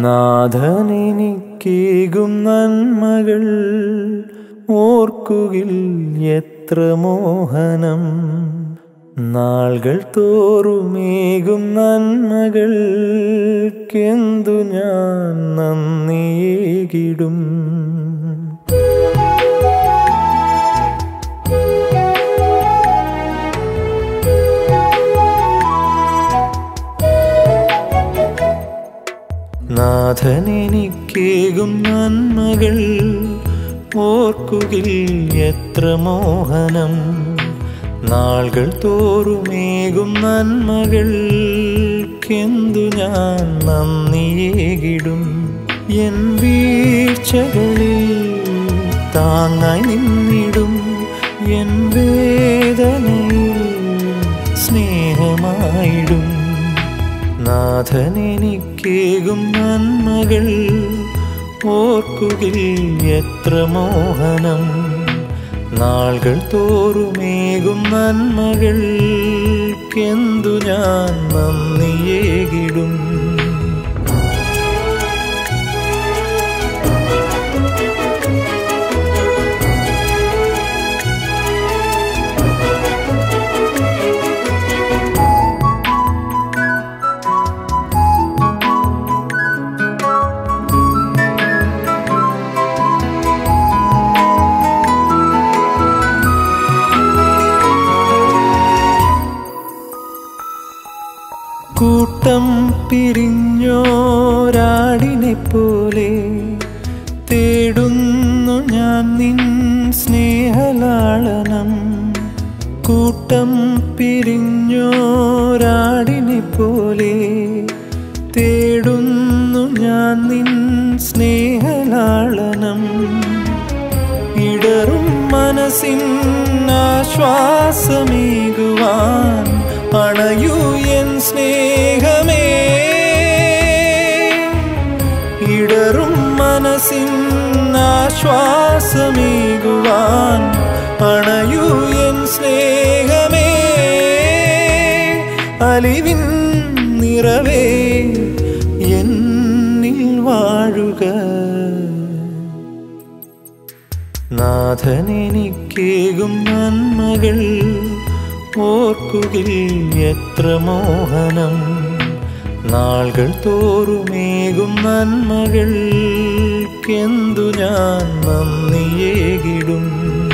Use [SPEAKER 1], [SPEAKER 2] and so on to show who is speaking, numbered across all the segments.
[SPEAKER 1] നാഥനെനിക്കേകും നന്മകൾ ഓർക്കുകിൽ എത്ര മോഹനം നാളുകൾ തോറുമേകും നന്മകൾക്കെന്തു ഞാൻ നന്ദിയേകിടും നാഥനെനിക്കേകും നന്മകൾ ഓർക്കുകിൽ എത്ര മോഹനം നാളുകൾ തോറുമേകും നന്മകൾക്കെന്തു ഞാൻ നന്ദിയേകിടും എൻ വീഴ്ചകളിൽ താങ്ങായി നിന്നിടും എൻ വേദനയിൽ സ്നേഹമായിടും നാഥനെനിക്കേകും നന്മകൾ ഓർക്കുകിൽ എത്ര മോഹനം നാളുകൾ തോറുമേകും നന്മകൾക്കെന്തു ഞാൻ നന്ദിയേകിടും കൂട്ടം പിരിഞ്ഞോരാടിനെ പോലെ തേടുന്നു ഞാൻ നിൻ സ്നേഹലാളനം കൂട്ടം പിരിഞ്ഞോരാടിനെ പോലെ തേടുന്നു ഞാൻ നിൻ സ്നേഹലാളനം ഇടറും മനസ്സിൻ ആശ്വാസമേകുവാൻ അണയൂ എൻ സ്നേഹമേ ഇടറും മനസ്സിൻ ആശ്വാസമേകുവാൻ അണയൂ എൻ സ്നേഹമേ അലിവിൻ നിറവേ എന്നിൽ വാഴുക നാഥനെനിക്കേകും നന്മകൾ ഓർക്കുകിൽ എത്ര മോഹനം നാളുകൾ തോറുമേകും നന്മകൾക്കെന്തു ഞാൻ നന്ദിയേകിടും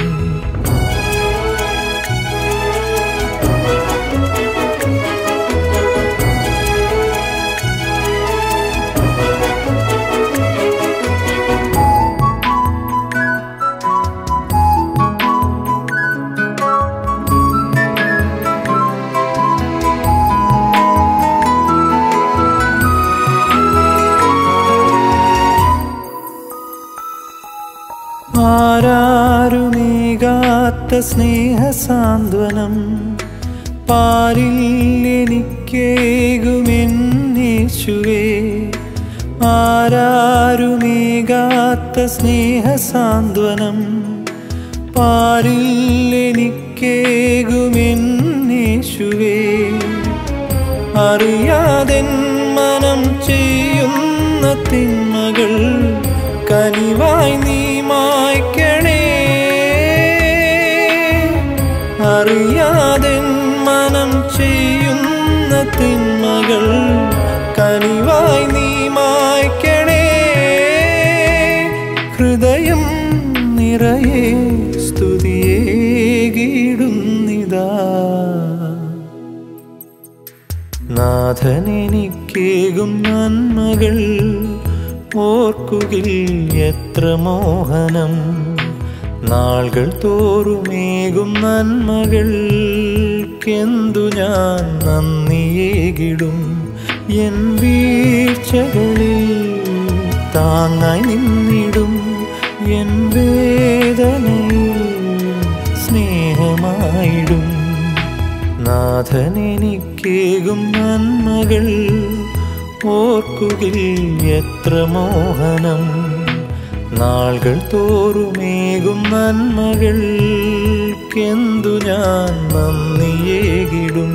[SPEAKER 1] ആരാരുമേകാത്ത സ്നേഹസാന്ത്വനം പാരിൽ എനിക്കേകുമെന്നേശുവേ ആരാരുമേകാത്ത സ്നേഹസാന്ത്വനം പാരിൽ എനിക്കേകുമെന്നേശുവേ അറിയാതെൻ മനം ചെയ്യുന്ന തിന്മകൾ കനിവായി നീ മായ്ക്കണേ അറിയാതെൻ മനം ചെയ്യുന്ന തിന്മകൾ കനിവായി നീ മായ്ക്കണേ ഹൃദയം നിറയെ സ്തുതിയേകിടുന്നിതാ നാഥനെനിക്കേകും നന്മകൾ ഓർക്കുകിൽ എത്ര മോഹനം നാളുകൾ തോറുമേകും നന്മകൾക്കെന്തു ഞാൻ നന്ദിയേകിടും എൻ വീഴ്ചകളിൽ താങ്ങായി നിന്നിടും എൻ വേദനയിൽ സ്നേഹമായിടും നാഥനെനിക്കേകും നന്മകൾ ഓർക്കുകിൽ എത്ര മോഹനം നാളുകൾ തോറുമേകും നന്മകൾക്കെന്തു ഞാൻ നന്ദിയേകിടും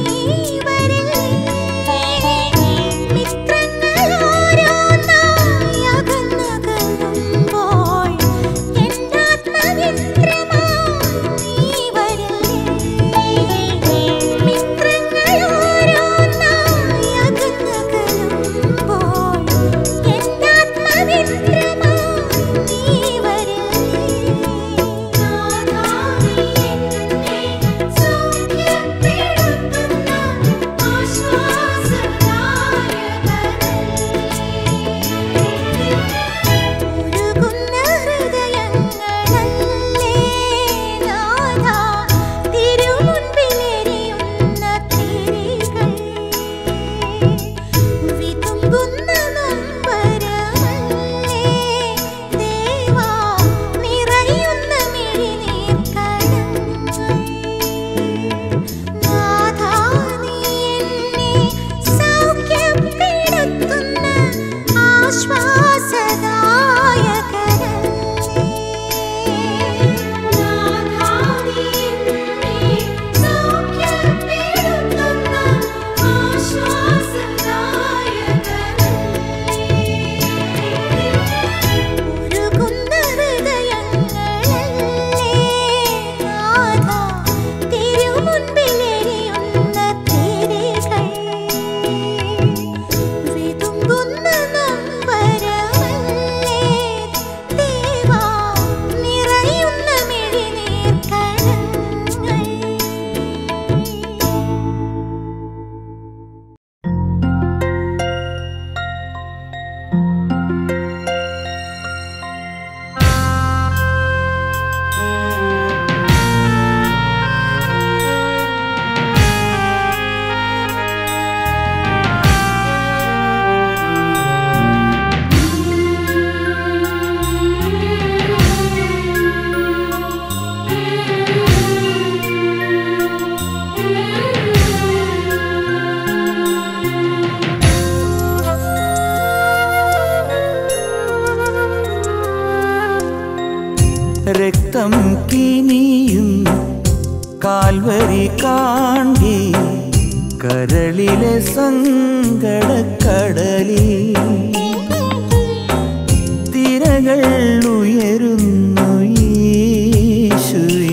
[SPEAKER 1] രക്തം കിനിയും കാൽവരി കാണ്ടി കരളിലെ സങ്കടക്കടലിൽ തിരകൾ ഉയരുന്നു യേശുവേ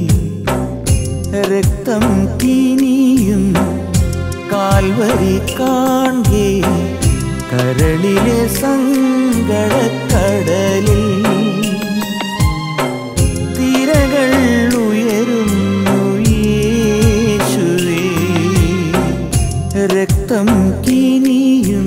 [SPEAKER 1] രക്തം കിനിയും കാൽവരി കാണ്ടി കരളിലെ സങ്കടക്കടലിൽ തിരകൾ ഉയരുന്നു യേശുവേ രക്തം കിനിയും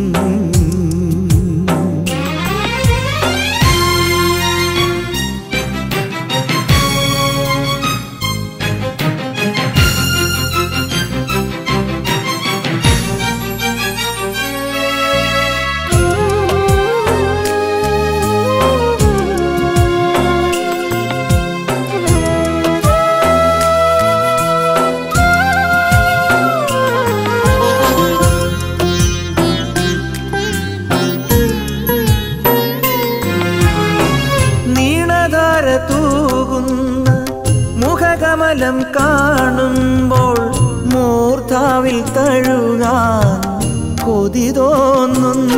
[SPEAKER 1] നീണധാര തൂകുന്ന മുഖകമലം കാണുമ്പോൾ മൂർധാവിൽ തഴുകാൻ കൊതി തോന്നുന്നു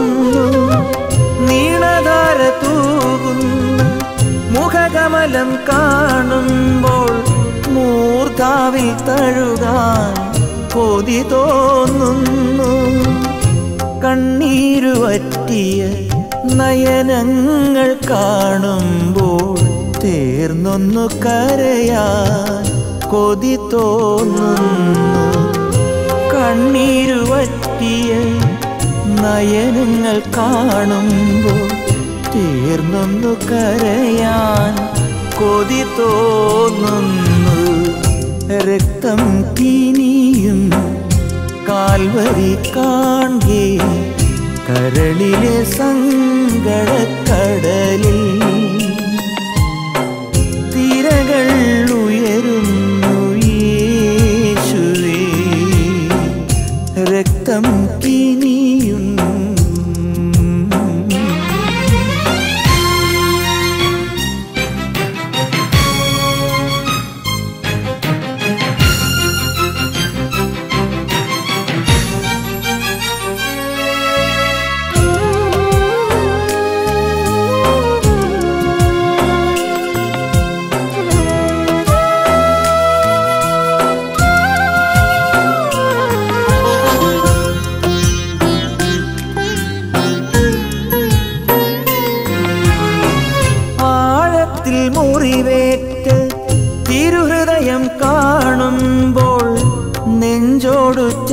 [SPEAKER 1] നീണധാര തൂകുന്ന മുഖകമലം കാണുമ്പോൾ മൂർധാവിൽ തഴുകാൻ കൊതി തോന്നുന്നു കണ്ണീരുവറ്റിയ നയനങ്ങൾ കാണുമ്പോൾ തീർന്നൊന്നു കരയാൻ കൊതി തോന്നുന്നു കണ്ണീരുവറ്റിയ നയനങ്ങൾ കാണുമ്പോൾ തീർന്നൊന്നു കരയാൻ കൊതി തോന്നുന്നു രക്തം കിനിയും കാൽവരി കാൺകേ കരളിലെ സങ്കടക്കടലിൽ തിരകൾ ഉയരുന്നു യേശുവേ രക്തം കിനിയും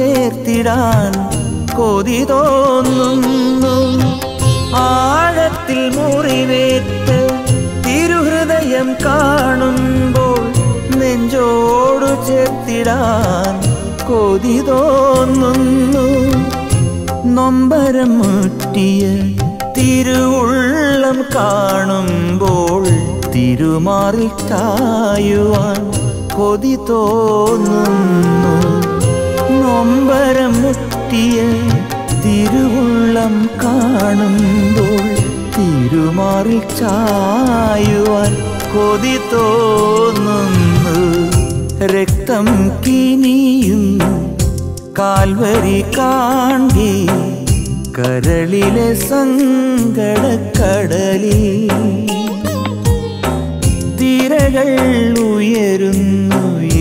[SPEAKER 1] ചേർത്തിടാൻ കൊതി തോന്നുന്നു ആഴത്തിൽ മുറിവേറ്റ് തിരുഹൃദയം കാണുമ്പോൾ നെഞ്ചോടു ചേർത്തിടാൻ കൊതി തോന്നുന്നു നൊമ്പരം മുട്ടിയ തിരുവുള്ളം കാണുമ്പോൾ തിരുമാറിൽ ചായുവാൻ കൊതി തോന്നുന്നു നൊമ്പരം മുട്ടിയ തിരുവുള്ളം കാണുമ്പോൾ തിരുമാറിൽ ചായുവാൻ കൊതി തോന്നുന്നു രക്തം കിനിയും കാൽവരി കാണ്ടി കരളിലെ സങ്കടക്കടലിൽ തിരകൾ ഉയരുന്നു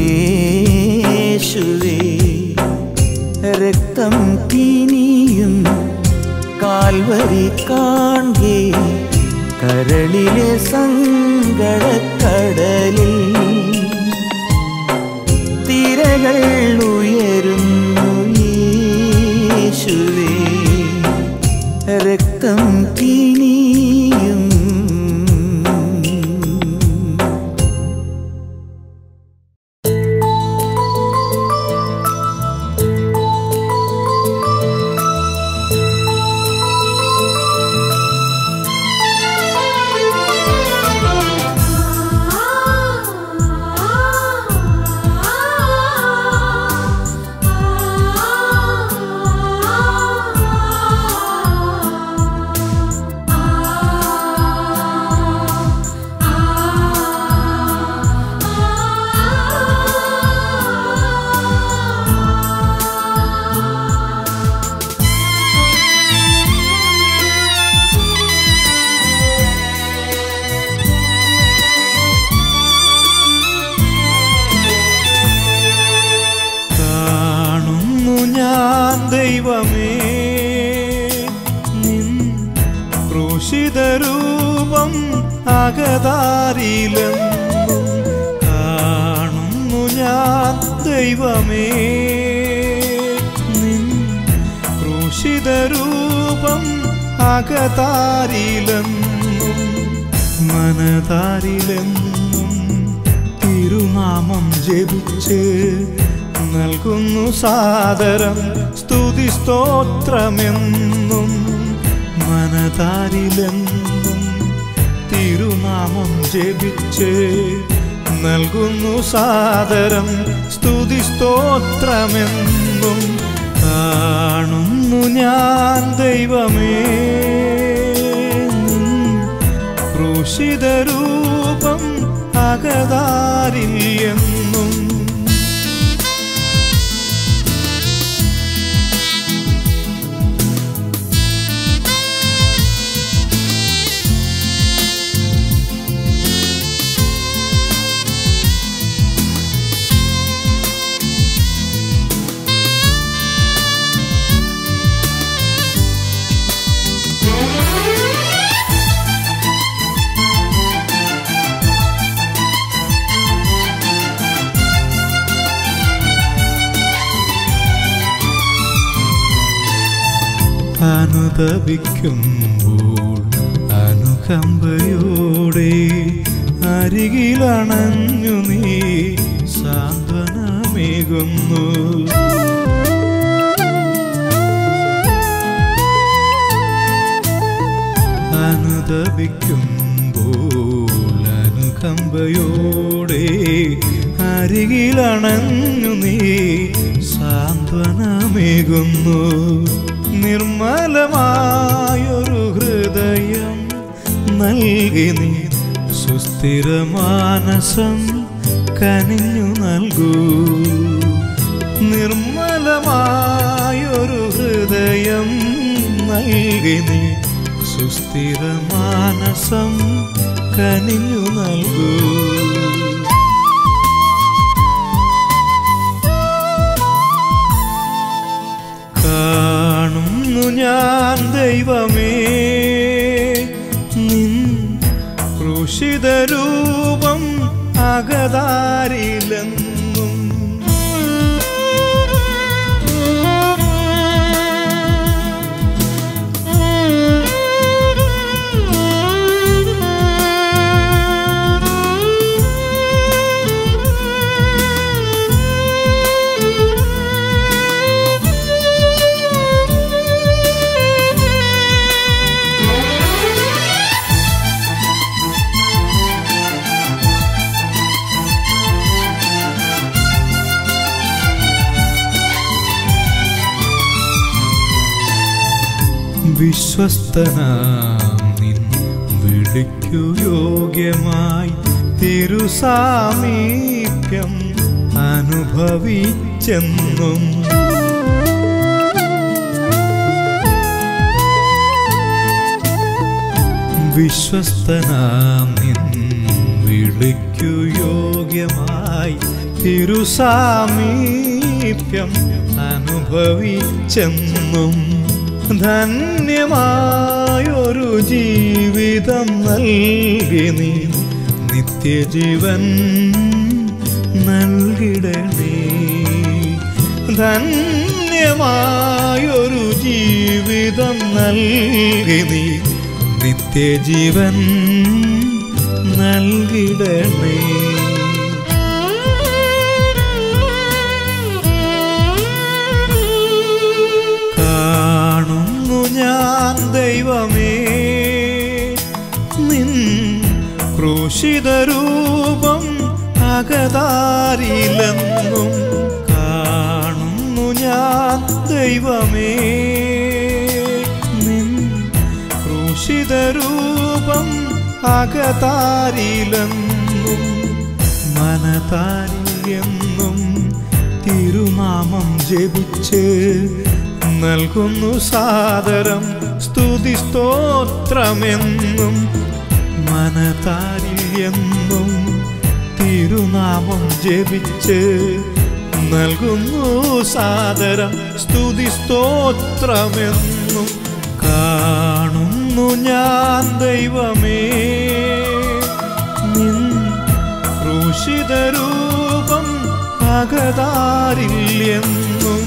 [SPEAKER 1] യേശുവേ രക്തം കിനിയും കാൽവരി കാണ്ടി കരളിലെ സങ്കടക്കടലിൽ തിരകൾ ഉയരുന്നു യേശുവേ രക്തം കിനിയും
[SPEAKER 2] കാണുന്നു ഞാൻ ദൈവമേ നിൻ ക്രൂശിതരൂപം അകതാരിലെന്നും കാണുന്നു ഞാൻ ദൈവമേ നിൻ ക്രൂശിതരൂപം അകതാരിലെന്നും മനതാരിലെന്നും തിരുനാമം ജപിച്ച് നൽകുന്നു സാദരം സ്തുതി സ്തോത്രമെന്നും മനതാരിലെന്നും തിരുനാമം ജപിച്ച് നൽകുന്നു സാദരം സ്തുതി സ്തോത്രമെന്നും കാണുന്നു ഞാൻ ദൈവമേ നിൻ ക്രൂശിതരൂപം അകതാരിൽ എന്നും അനുതപിക്കുമ്പോൾ അനുകമ്പയോടെ അരികിലണഞ്ഞു നീ സാന്ത്വനമേകുന്നു അനുതപിക്കുമ്പോൾ അനുകമ്പയോടെ അരികിലണഞ്ഞു നീ സാന്ത്വനമേകുന്നു നിർമ്മലമായൊരു ഹൃദയം നൽകി നീ സുസ്ഥിരമാനസം കനിഞ്ഞു നൽകൂ നിർമ്മലമായൊരു ഹൃദയം നൽകി നീ സുസ്ഥിരമാനസം കനിഞ്ഞു നൽകൂ കാണുന്നു ഞാൻ ദൈവമേ നിൻ ക്രൂശിതരൂപം അകതാരിലെന്നും വിശ്വസ്തനാം നിൻ വിളിക്കു യോഗ്യമായി തിരുസാമീപ്യം അനുഭവിച്ചെന്നും വിശ്വസ്തനാം നിൻ വിളിക്കു യോഗ്യമായി തിരുസാമീപ്യം അനുഭവിച്ചെന്നും ധന്യമായൊരു ജീവിതം നൽകി നീ നിത്യജീവൻ നൽകിടണേ ധന്യമായൊരു ജീവിതം നൽകി നീ നിത്യജീവൻ നൽകിടണേ കാണുന്നു ഞാൻ ദൈവമേ നിൻ ക്രൂശിത രൂപം അകതാരിലെന്നും കാണുന്നു ഞാൻ ദൈവമേ നിൻ ക്രൂശിത രൂപം അകതാരിലെന്നും മനതാരിയെന്നും തിരുനാമം ജപിച്ച് നൽകുന്നു സാദരം സ്തുതി സ്തോത്രമെന്നും മനതാരിയെന്നും തിരുനാമം ജപിച്ച് നൽകുന്നു സാദരം സ്തുതി സ്തോത്രമെന്നും കാണുന്നു ഞാൻ ദൈവമേ നിൻ ക്രൂശിത രൂപം അകതാരിൽ എന്നും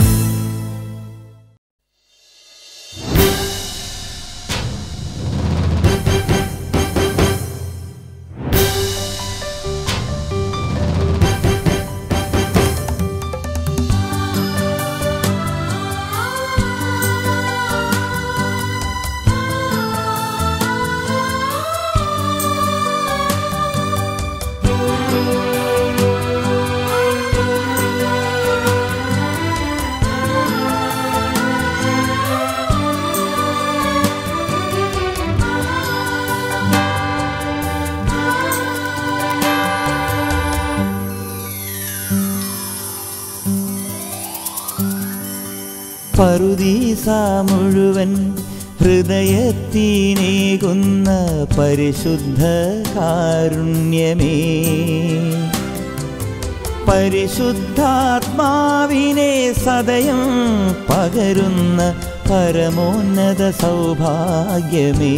[SPEAKER 1] പറുദീസ മുഴുവൻ ഹൃദയത്തിനേകുന്ന പരിശുദ്ധ കാരുണ്യമേ പരിശുദ്ധാത്മാവിനെ സദയം പകരുന്ന പരമോന്നത സൗഭാഗ്യമേ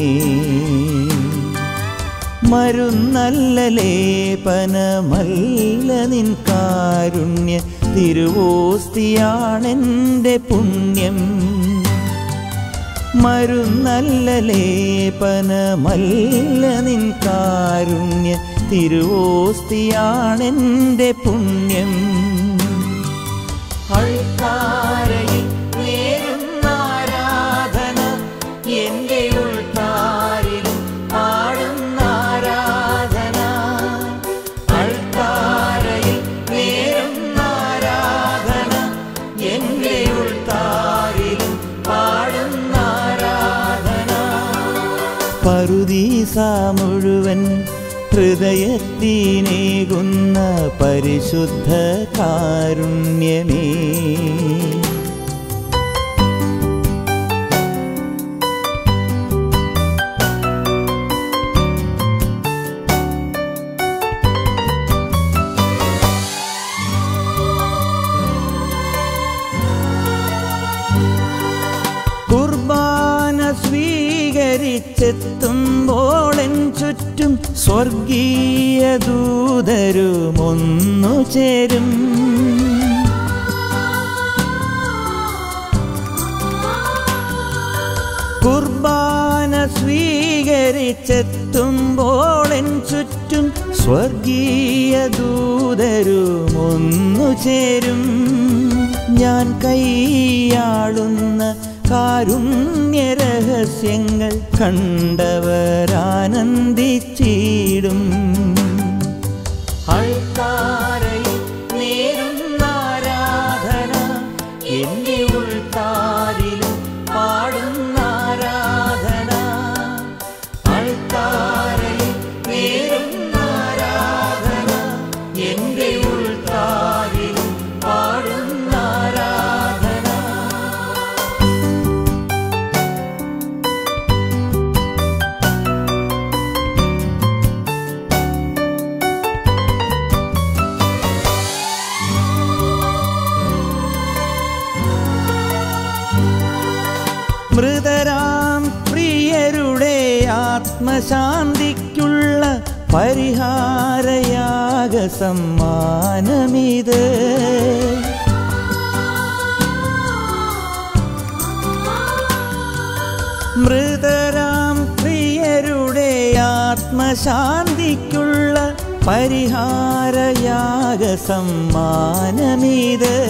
[SPEAKER 1] മരുന്നല്ല ലേപനമല്ല നിൻ കാരുണ്യ തിരുവോസ്തിയാണെൻ്റെ പുണ്യം മരുന്നല്ല ലേപനമല്ല നിൻ കാരുണ്യ തിരുവോസ്തിയാണെൻ്റെ പുണ്യം അൾത്താരയിൽ നേരുന്ന ആരാധന എൻ്റെ ഉൾത്താരിലും പാടുന്ന ആരാധന അൾത്താരയിൽ നേരുന്ന ആരാധന എൻ്റെ ഉൾത്താരിലും പാടുന്ന ആരാധന പറുദീസ മുഴുവൻ ഹൃദയത്തിനേകുന്ന പരിശുദ്ധ കാരുണ്യമേ കുർബാന സ്വീകരിച്ചെത്തുമ്പോളെൻ ചുറ്റും സ്വർഗീയ ദൂതരുമൊന്നു ചേരും കുർബാന സ്വീകരിച്ചെത്തുമ്പോളെൻ ചുറ്റും സ്വർഗീയ ദൂതരുമൊന്നു ചേരും ഞാൻ കൈയാളുന്ന കാരുണ്യ രഹസ്യങ്ങൾ കണ്ടവരാനന്ദിച്ചിടും അൾത്താരയിൽ നേരുന്ന ആരാധന എന്റെ ഉൾത്താരിലും പാടുന്ന മൃതരാം പ്രിയരുടെ ആത്മശാന്തിക്കുള്ള പരിഹാരയാഗ സമ്മാനമിത് മൃതരാം പ്രിയരുടെ ആത്മശാന്തിക്കുള്ള പരിഹാരയാഗ സമ്മാനമിത്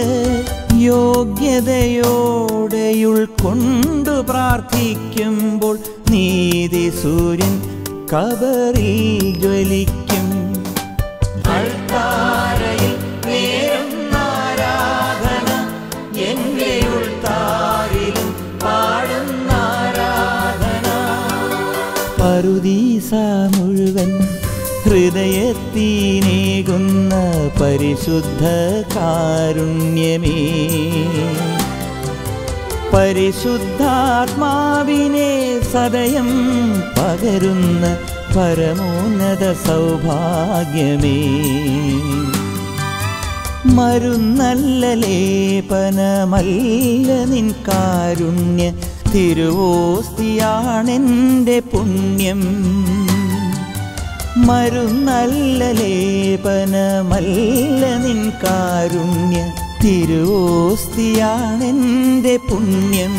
[SPEAKER 1] യോഗ്യതയോടെ ഉൾക്കൊണ്ടു പ്രാർത്ഥിക്കുമ്പോൾ നീതി സൂര്യൻ കബറിൽ ജ്വലിക്കും അൾത്താരയിൽ നേരുന്ന ആരാധന എൻ്റെ ഉൾത്താരിലും പാടുന്ന ആരാധന പറുദീസ മുഴുവൻ ഹൃദയത്തിനേകുന്ന പരിശുദ്ധ കാരുണ്യമേ പരിശുദ്ധാത്മാവിനെ സദയം പകരുന്ന പരമോന്നത സൗഭാഗ്യമേ മരുന്നല്ല ലേപനമല്ല നിൻ കാരുണ്യ തിരുവോസ്തിയാണെൻ്റെ പുണ്യം മരുന്നല്ല ലേപനമല്ല നിൻ കാരുണ്യ തിരുവോസ്തിയാണെൻ്റെ പുണ്യം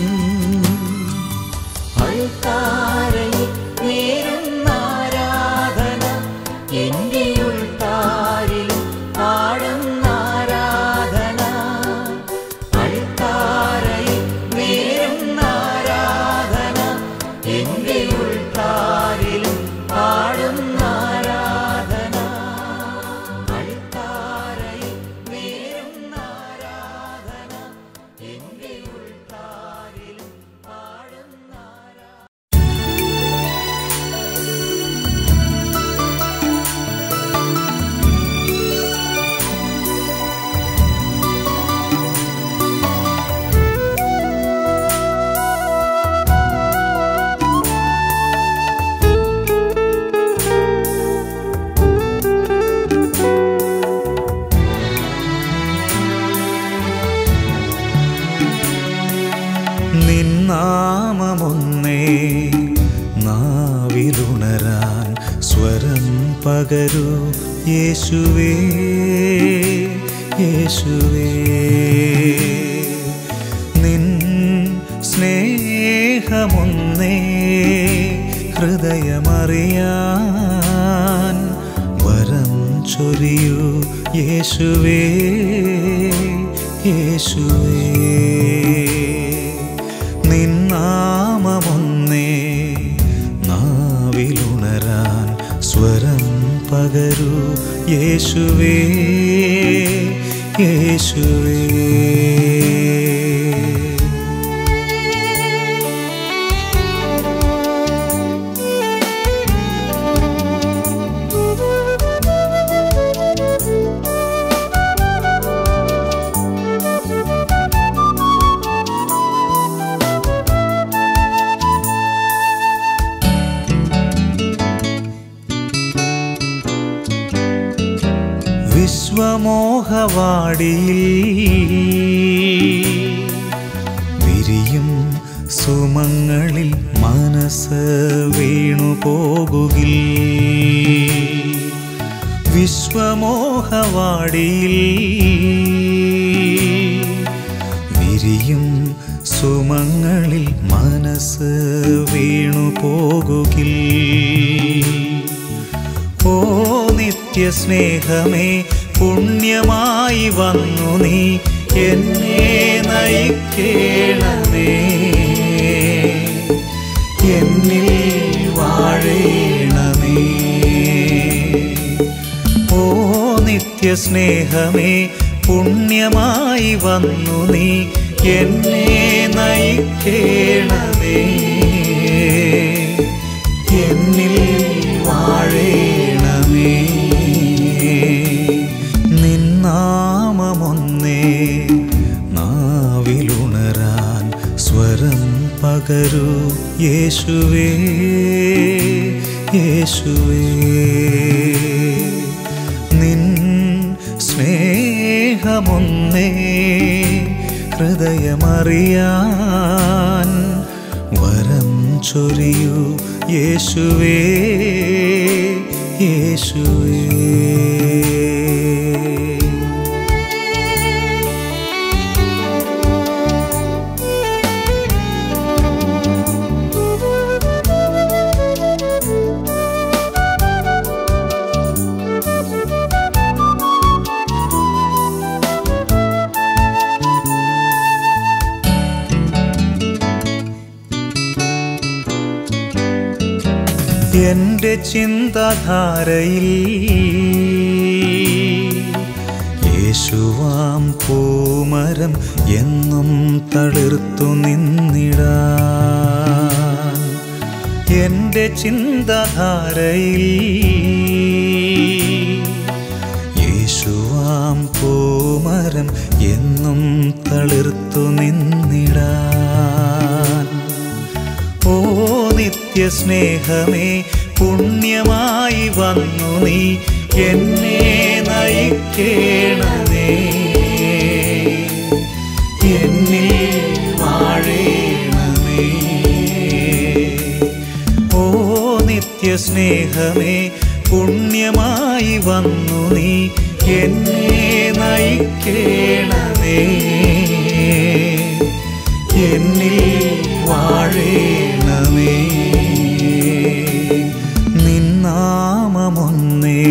[SPEAKER 1] അൾത്താരയിൽ നേരുന്ന ആരാധന എൻ്റെ ഉൾത്താരിലും പാടുന്ന ആരാധന അൾത്താരയിൽ നേരുന്ന ആരാധന എൻ്റെ ഉൾത്താരിലും പാടുന്ന ആരാധന അൾത്താരയിൽ നേരുന്ന ആരാധന എൻ്റെ ഉൾത്താരിലും പാടുന്ന ആരാധന
[SPEAKER 2] നിന്നാമമൊന്നേ നാവിലുണരാൻ സ്വരം പകരൂ യേശുവേ യേശുവേ നിൻ സ്നേഹമൊന്നേ ഹൃദയമറിയാൻ വരം ചൊരിയൂ യേശുവേ യേശുവേ നിന്നാമമൊന്നേ നാവിലുണരാൻ സ്വരം പകരൂ യേശുവേ യേശുവേ വിശ്വമോഹവാടിയിൽ വിരിയും സുമങ്ങളിൽ മനസ്സ് വീണു പോകുകിൽ വിശ്വമോഹവാടിയിൽ വിരിയും സുമങ്ങളിൽ മനസ്സ് വീണു പോകുകിൽ ഓ നിത്യസ്നേഹമേ പുണ്യമായി വന്നു നീ എന്നെ നയിക്കേണമേ എന്നിൽ വാഴേണമേ ഓ നിത്യസ്നേഹമേ പുണ്യമായി വന്നു നീ എന്നെ നയിക്കേണമേ എന്നിൽ വാഴേണമേ നിന്നാമമൊന്നേ നാവിലുണരാൻ സ്വരം പകരൂ യേശുവേ യേശുവേ നിൻ സ്നേഹമൊന്നേ ഹൃദയമറിയാൻ വരം ചൊരിയൂ യേശുവേ യേശുവേ എന്റെ ചിന്താധാരയിൽ യേശുവാം പൂമരം എന്നും തളിർത്തു നിന്നിടാൻ എന്റെ ചിന്താധാരയിൽ യേശുവാം പൂമരം എന്നും തളിർത്തു നിന്നിടാൻ ഓ നിത്യസ്നേഹമേ പുണ്യമായി വന്നു നീ എന്നെ നയിക്കേണമേ എന്നിൽ വാഴേണമേ ഓ നിത്യസ്നേഹമേ പുണ്യമായി വന്നു നീ എന്നെ നയിക്കേണമേ എന്നിൽ വാഴേണമേ നിന്നാമമൊന്നേ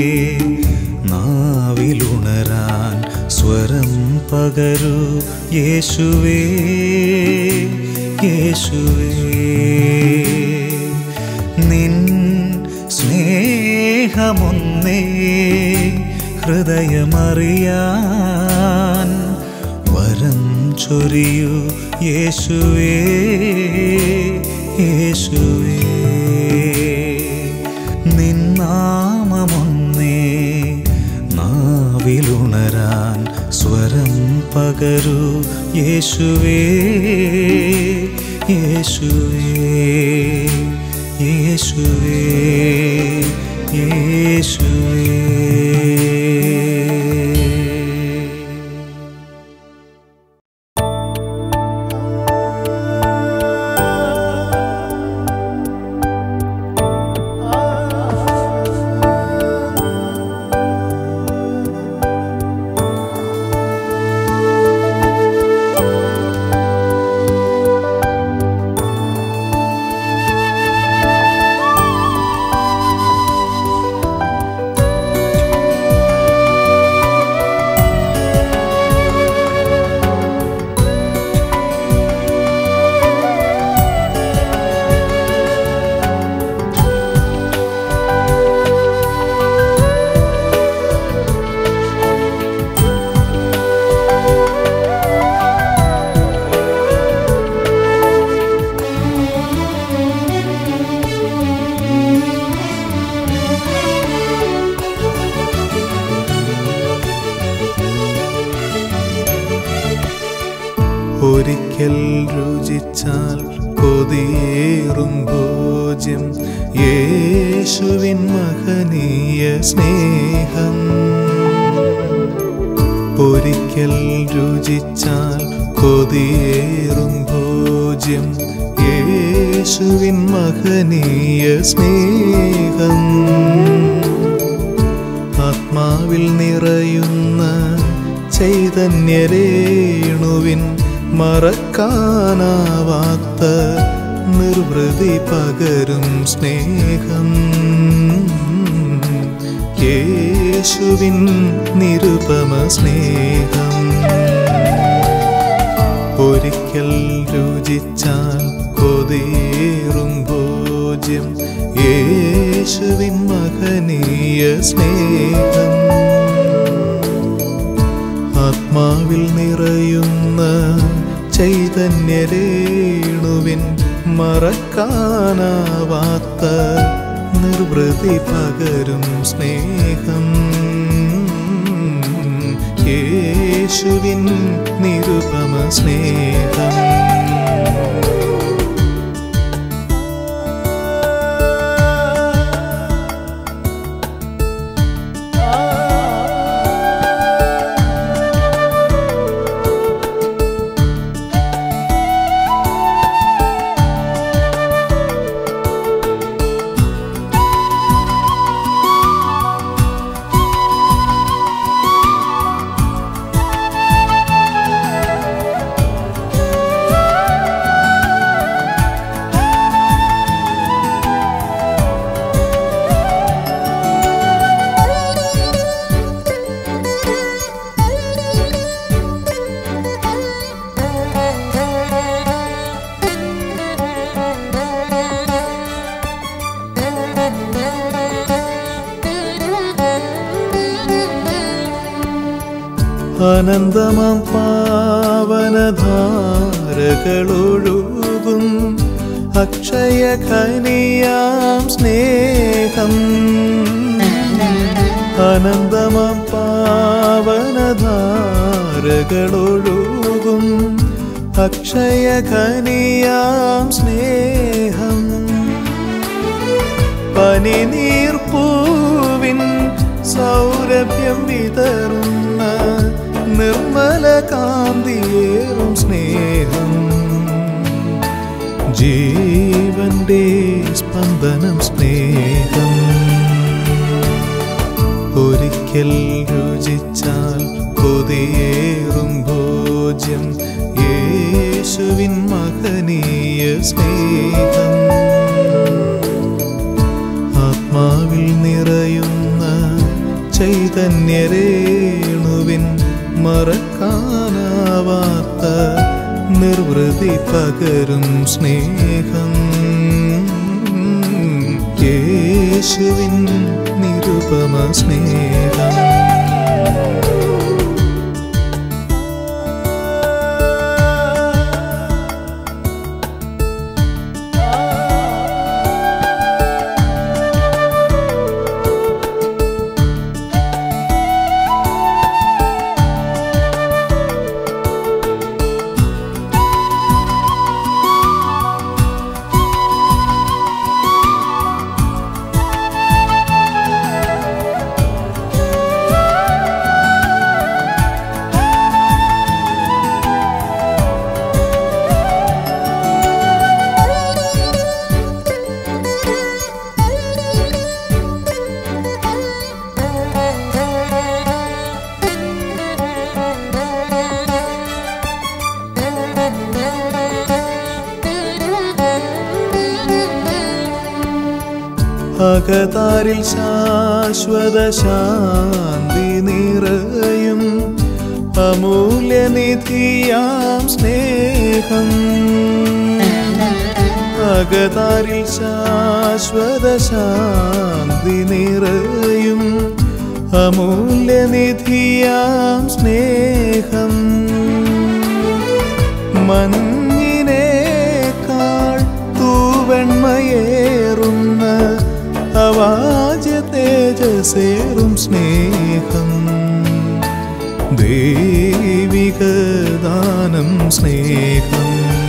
[SPEAKER 2] നാവിലുണരാൻ സ്വരം പകരൂ യേശുവേ യേശുവേ നിൻ സ്നേഹമൊന്നേ ഹൃദയമറിയാൻ വരം ചൊരിയൂ യേശുവേ യേശുവേ നിന്നാമമൊന്നേ നാവിലുണരാൻ സ്വരം പകരൂ യേശുവേ യേശുവേ യേശുവേ യേശുവേ
[SPEAKER 3] ഒരിക്കൽ രുചിച്ചാൽ കൊതിയേറും ഭോജ്യം യേശുവിൻ മഹനീയ സ്നേഹം ഒരിക്കൽ രുചിച്ചാൽ കൊതിയേറും ഭോജ്യം യേശുവിൻ മഹനീയ സ്നേഹം ആത്മാവിൽ നിറയുന്ന ചൈതന്യരേണുവിൻ മറക്കാനാവാത്ത നിർവൃതി പകരും സ്നേഹം യേശുവിൻ നിരുപമ സ്നേഹം ഒരിക്കൽ രുചിച്ചാൽ കൊതിയേറും ഭോജ്യം യേശുവിൻ മഹനീയ സ്നേഹം ആത്മാവിൽ നിറയുന്ന ചൈതന്യരേണുവിൻ മറക്കാനാവാത്ത നിർവൃതി പകരും സ്നേഹം യേശുവിൻ നിരുപമ സ്നേഹം അനന്തമാം പാവനധാരകളൊഴുകും അക്ഷയ ഖനിയാം സ്നേഹം അനന്തമാം പാവനധാരകളൊഴുകും അക്ഷയ ഖനിയാം സ്നേഹം പനിനീർപ്പൂവിൻ സൗരഭ്യം വിതറുന്ന നിർമ്മല കാന്തിയേറും സ്നേഹം ജീവന്റെ സ്പന്ദനം സ്നേഹം ഒരിക്കൽ രുചിച്ചാൽ കൊതിയേറും ഭോജ്യം യേശുവിൻ മഹനീയ സ്നേഹം ആത്മാവിൽ നിറയുന്ന ചൈതന്യരേണുവിൻ മറക്കാനാവാത്ത നിർവൃതി പകരും സ്നേഹം യേശുവിൻ നിരുപമ സ്നേഹം അകതാരിൽ ശാശ്വത ശാന്തി നിറയും അമൂല്യനിധിയാം സ്നേഹം അകതാരിൽ ശാശ്വത ശാന്തി നിറയും അമൂല്യനിധിയാം സ്നേഹം മഞ്ഞിനേക്കാൾ തൂവെണ്മയേറുന്ന അവാജ്യ തേജസേറും സ്നേഹം ദൈവിക ദാനം സ്നേഹം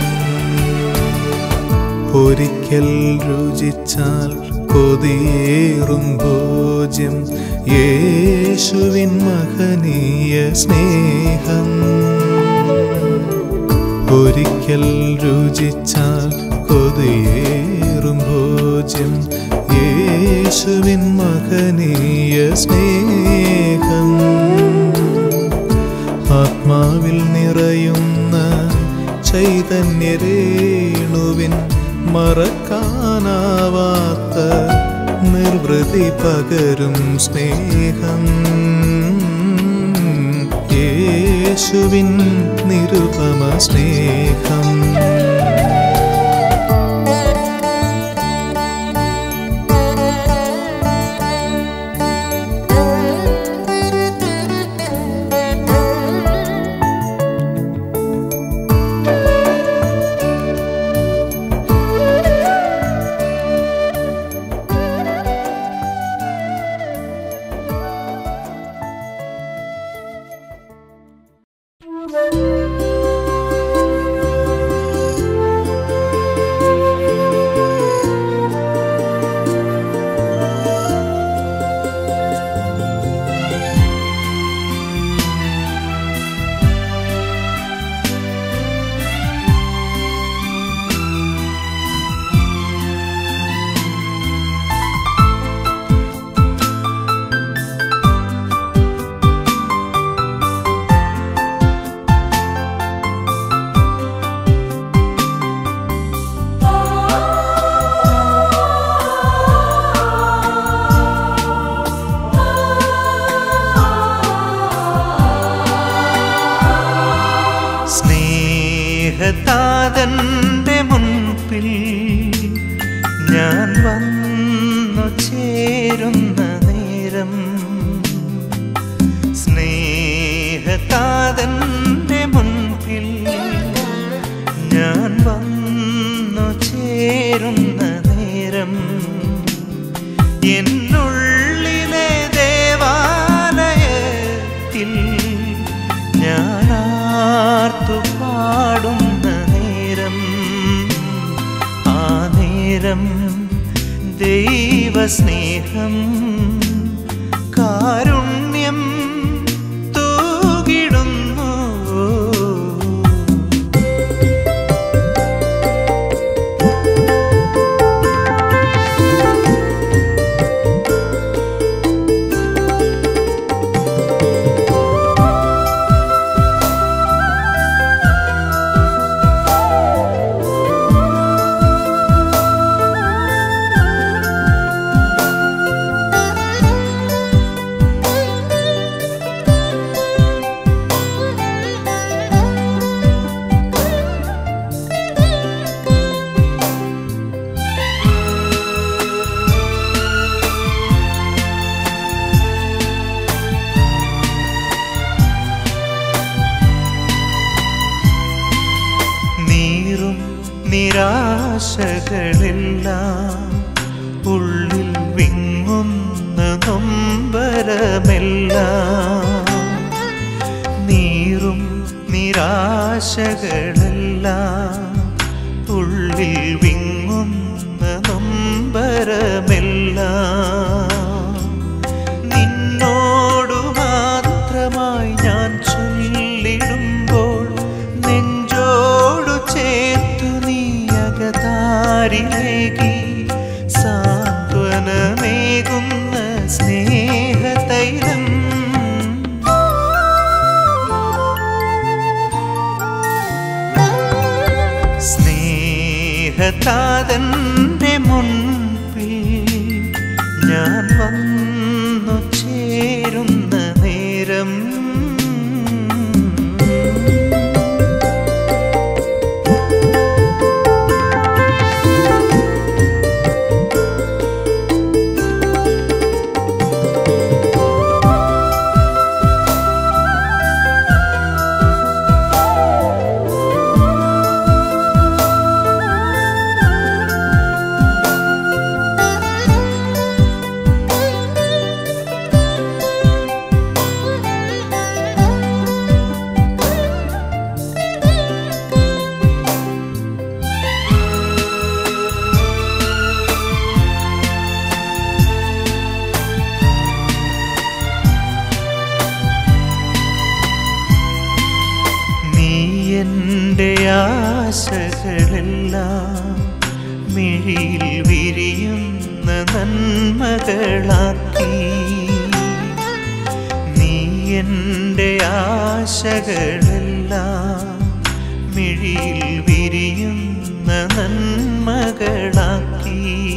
[SPEAKER 3] ഒരിക്കൽ രുചിച്ചാൽ കൊതിയേറും ഭോജ്യം യേശുവിൻ മഹനീയ സ്നേഹം ഒരിക്കൽ രുചിച്ചാൽ കൊതിയേറും ഭോജ്യം യേശുവിൻ മഹനീയ സ്നേഹം ആത്മാവിൽ നിറയുന്ന ചൈതന്യരേണുവിൻ മറക്കാനാവാത്ത നിർവൃതി പകരും സ്നേഹം യേശുവിൻ നിരുപമ സ്നേഹം
[SPEAKER 2] സ്നേഹതാതന്റെ മുൻപിൽ ഞാൻ വന്നു ചേരുന്ന നേരം സ്നേഹതാതന്റെ സ്നേഹതാതന്റെ മുൻപിൽ ഞാൻ വന്നു ചേരുന്ന നേരം എന്നുള്ളിലെ ദേവാലയത്തിൽ ഞാൻ ആർത്തു പാടുന്ന നേരം ആ നേരം ദൈവസ്നേഹം കാരുണ്യം തൂകിടുന്നു നീറും നിരാശകളെല്ലാം ഉള്ളിൽ വിങ്ങുന്ന നൊമ്പരമെല്ലാം നീറും നിരാശകളെല്ലാം ഉള്ളിൽ വിങ്ങുന്ന നൊമ്പരമെല്ലാം നിന്നോടു മാത്രമായി ഞാൻ ചൊല്ലിടുമ്പോൾ നെഞ്ചോടു ചേർത്തു നീ അകതാരിലേകി സാന്ത്വനമേകുന്ന സ്നേഹതൈലം സ്നേഹതാതന്റെ മുൻപിൽ ഞാൻ വന്നു ചേരുന്ന നേരം നീ എൻ്റെ ആശകളെല്ലാം മിഴിയിൽ വിരിയുന്ന നന്മകളാക്കി നീ എൻ്റെ ആശകളെല്ലാം മിഴിയിൽ വിരിയുന്ന നന്മകളാക്കി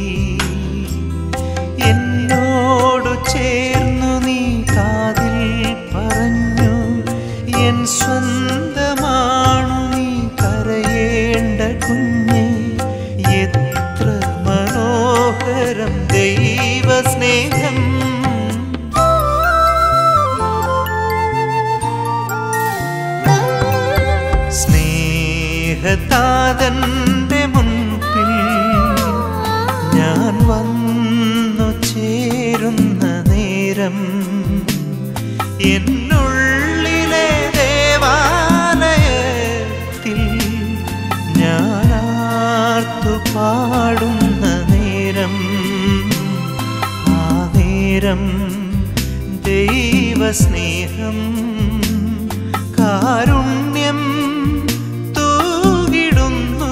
[SPEAKER 2] എന്നോടു ചേർന്നു നീ കാതിൽ പറഞ്ഞു എൻ സ്വന്തമാണു നീ കരയേണ്ട കുഞ്ഞെ എത്ര മനോഹരം ദൈവസ്നേഹം സ്നേഹതാതന്റെ മുൻപിൽ ഞാൻ വന്നു ചേരുന്ന നേരം എന്നുള്ളിലെ ദേവാലയത്തിൽ ഞാൻ ആർത്തു പാടുന്ന നേരം ആ നേരം ദൈവസ്നേഹം കാരുണ്യം തൂകിടുന്നു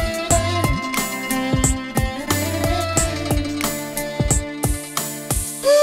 [SPEAKER 4] ആ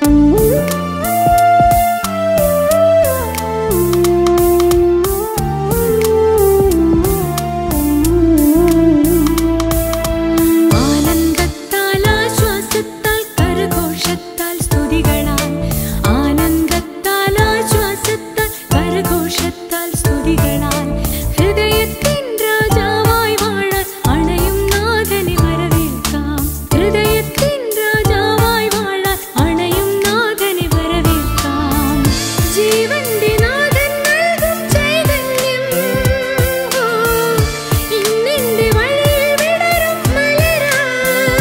[SPEAKER 4] ആനന്ദത്താൽ ആശ്വാസത്താൽ കരഘോഷത്താൽ സ്തുതികളാൽ ആനന്ദത്താൽ ആശ്വാസത്താൽ കരഘോഷത്താൽ സ്തുതികളാൽ ഹൃദയത്തിൻ രാജാവായി വാഴാൻ അണയും നാഥനെ വരവേൽക്കാം ഹൃദയത്തിൻ രാജാവായി വാഴാൻ അണയും നാഥനെ വരവേൽക്കാം ജീവന്റെ നാഥൻ നൽകും ചൈതന്യം ഓ, ഇന്നെന്റെ വഴിയിൽ വിടരും മലരായി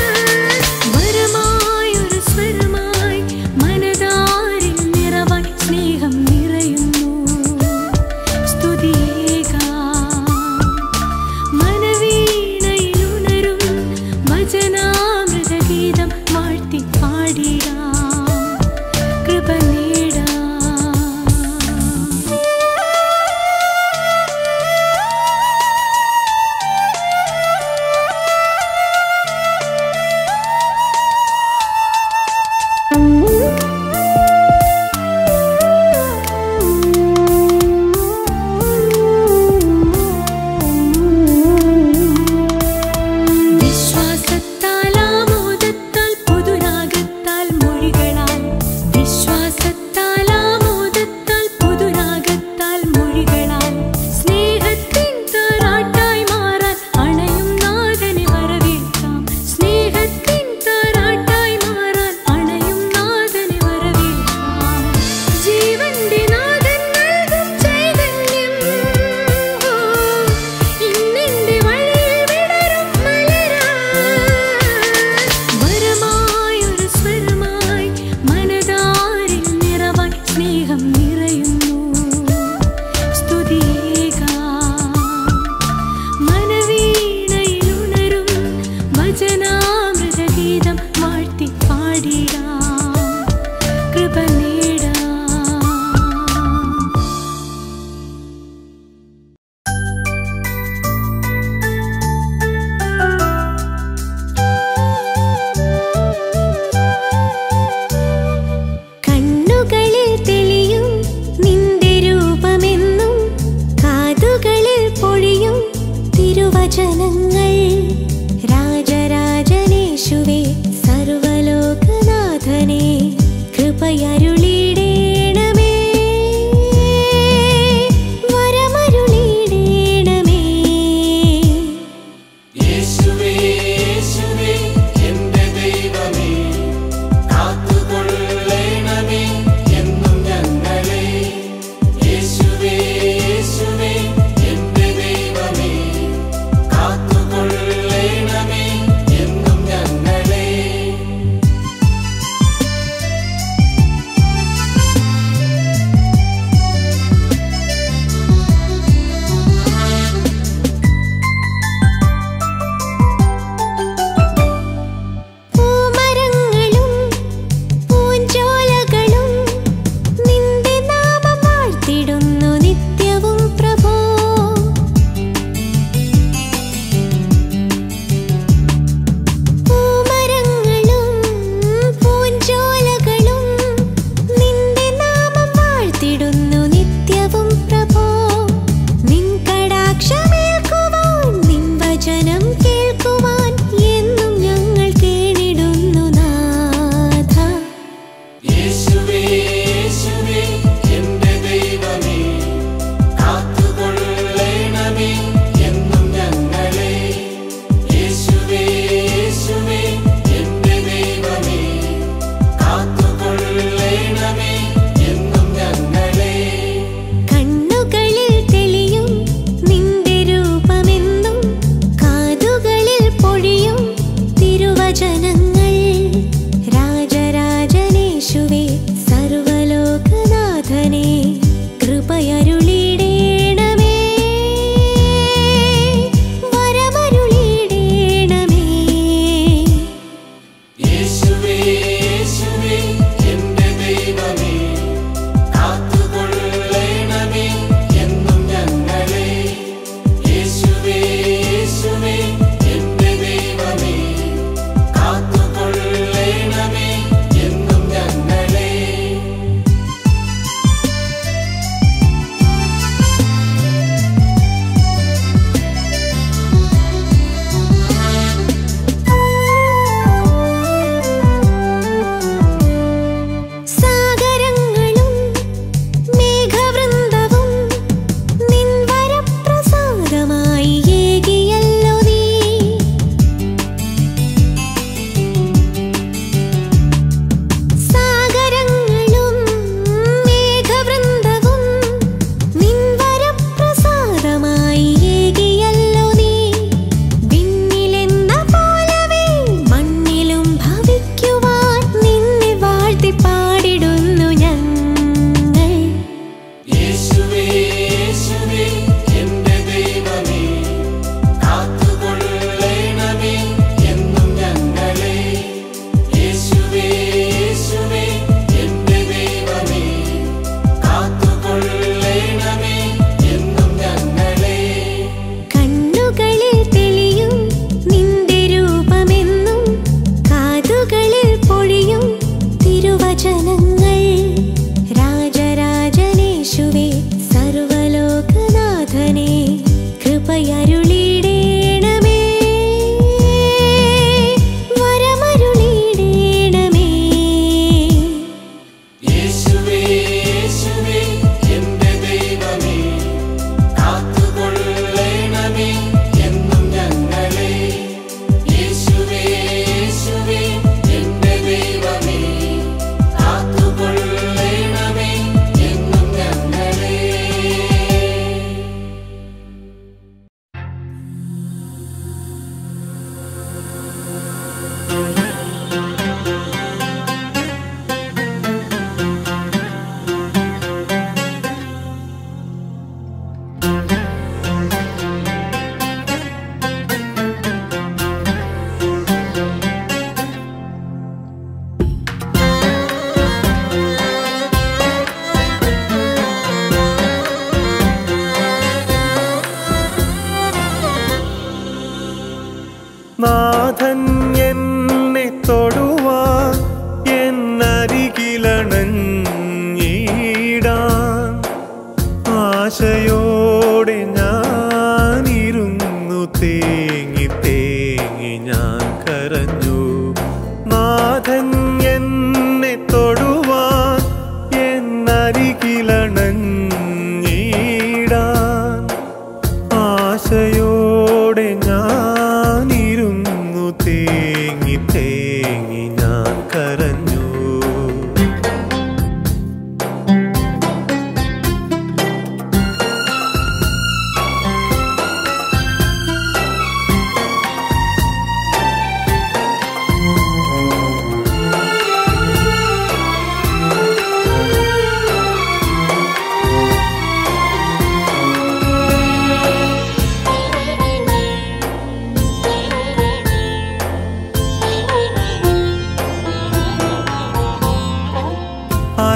[SPEAKER 4] വരമായൊരു സ്വരമായി മനതാരിൽ നിറവായി സ്നേഹം നിറയുന്നു സ്തുതിയേകാം മനവീണയിലുണരും ഭജനാമൃതഗീതം വാഴ്ത്തി പാടിടാം കൃപ നേടാം വിശ്വാസത്താൽ ആമോദത്താൽ പുതുരാഗത്താൽ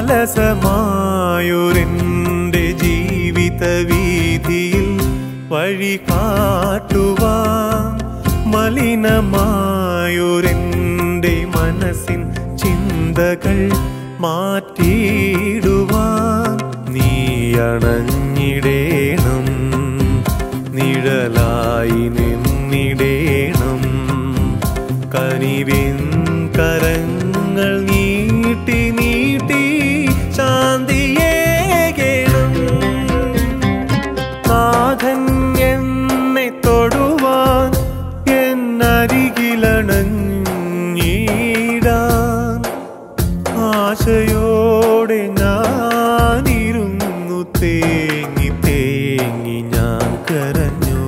[SPEAKER 3] അലസമായൊരെൻ്റെ ജീവിത വീതിയിൽ വഴി കാട്ടുവാൻ മലിനമായൊരെൻ്റെ മനസ്സിൻ ചിന്തകൾ മാറ്റിയിടുവാൻ നീ അണഞ്ഞിടേണം നിഴലായി നിന്നിടേണം കനിവിൻ കരങ്ങൾ നീട്ടി നീട്ടി ശാന്തിയേകേണം നാഥൻ എന്നെ തൊടുവാൻ എന്നരികിലണഞ്ഞിടാൻ ആശയോടെ ഞാനിരുന്നു തേങ്ങി തേങ്ങി ഞാൻ കരഞ്ഞു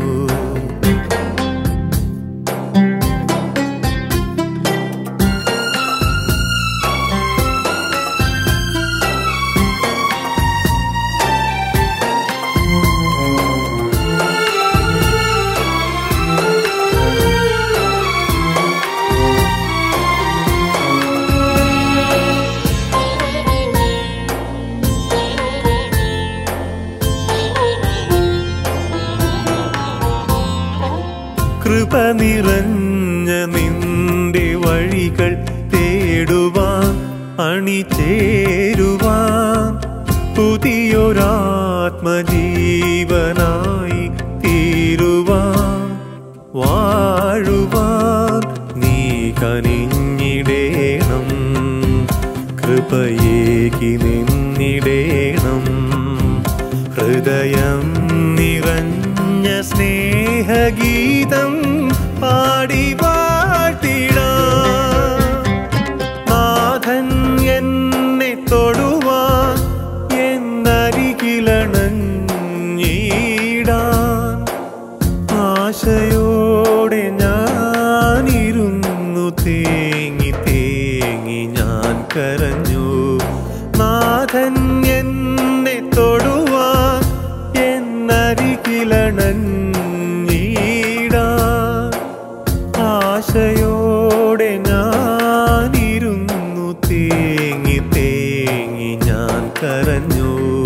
[SPEAKER 3] കൃപ നിറഞ്ഞ നിന്റെ വഴികൾ തേടുവാൻ അണിചേരുവാൻ പുതിയൊരാത്മജീവനായി തീരുവാൻ വാഴുവാൻ നീ കനിഞ്ഞിടേണം കൃപയേകി നിന്നിടേണം ഹൃദയം നിറഞ്ഞ സ്നേഹഗീതം പാടി വാഴ്ത്തിടാം നാഥൻ എന്നെ തൊടുവാൻ എന്നരികിലണഞ്ഞിടാൻ ആശയോടെ ഞാനിരുന്നു തേങ്ങി തേങ്ങി ഞാൻ കരഞ്ഞു നാഥൻ എന്നെ തൊടുവാൻ എന്നരികിലണഞ്ഞിടാൻ ആശയോടെ ഞാനിരുന്നു തേങ്ങി തേങ്ങി ഞാൻ കരഞ്ഞു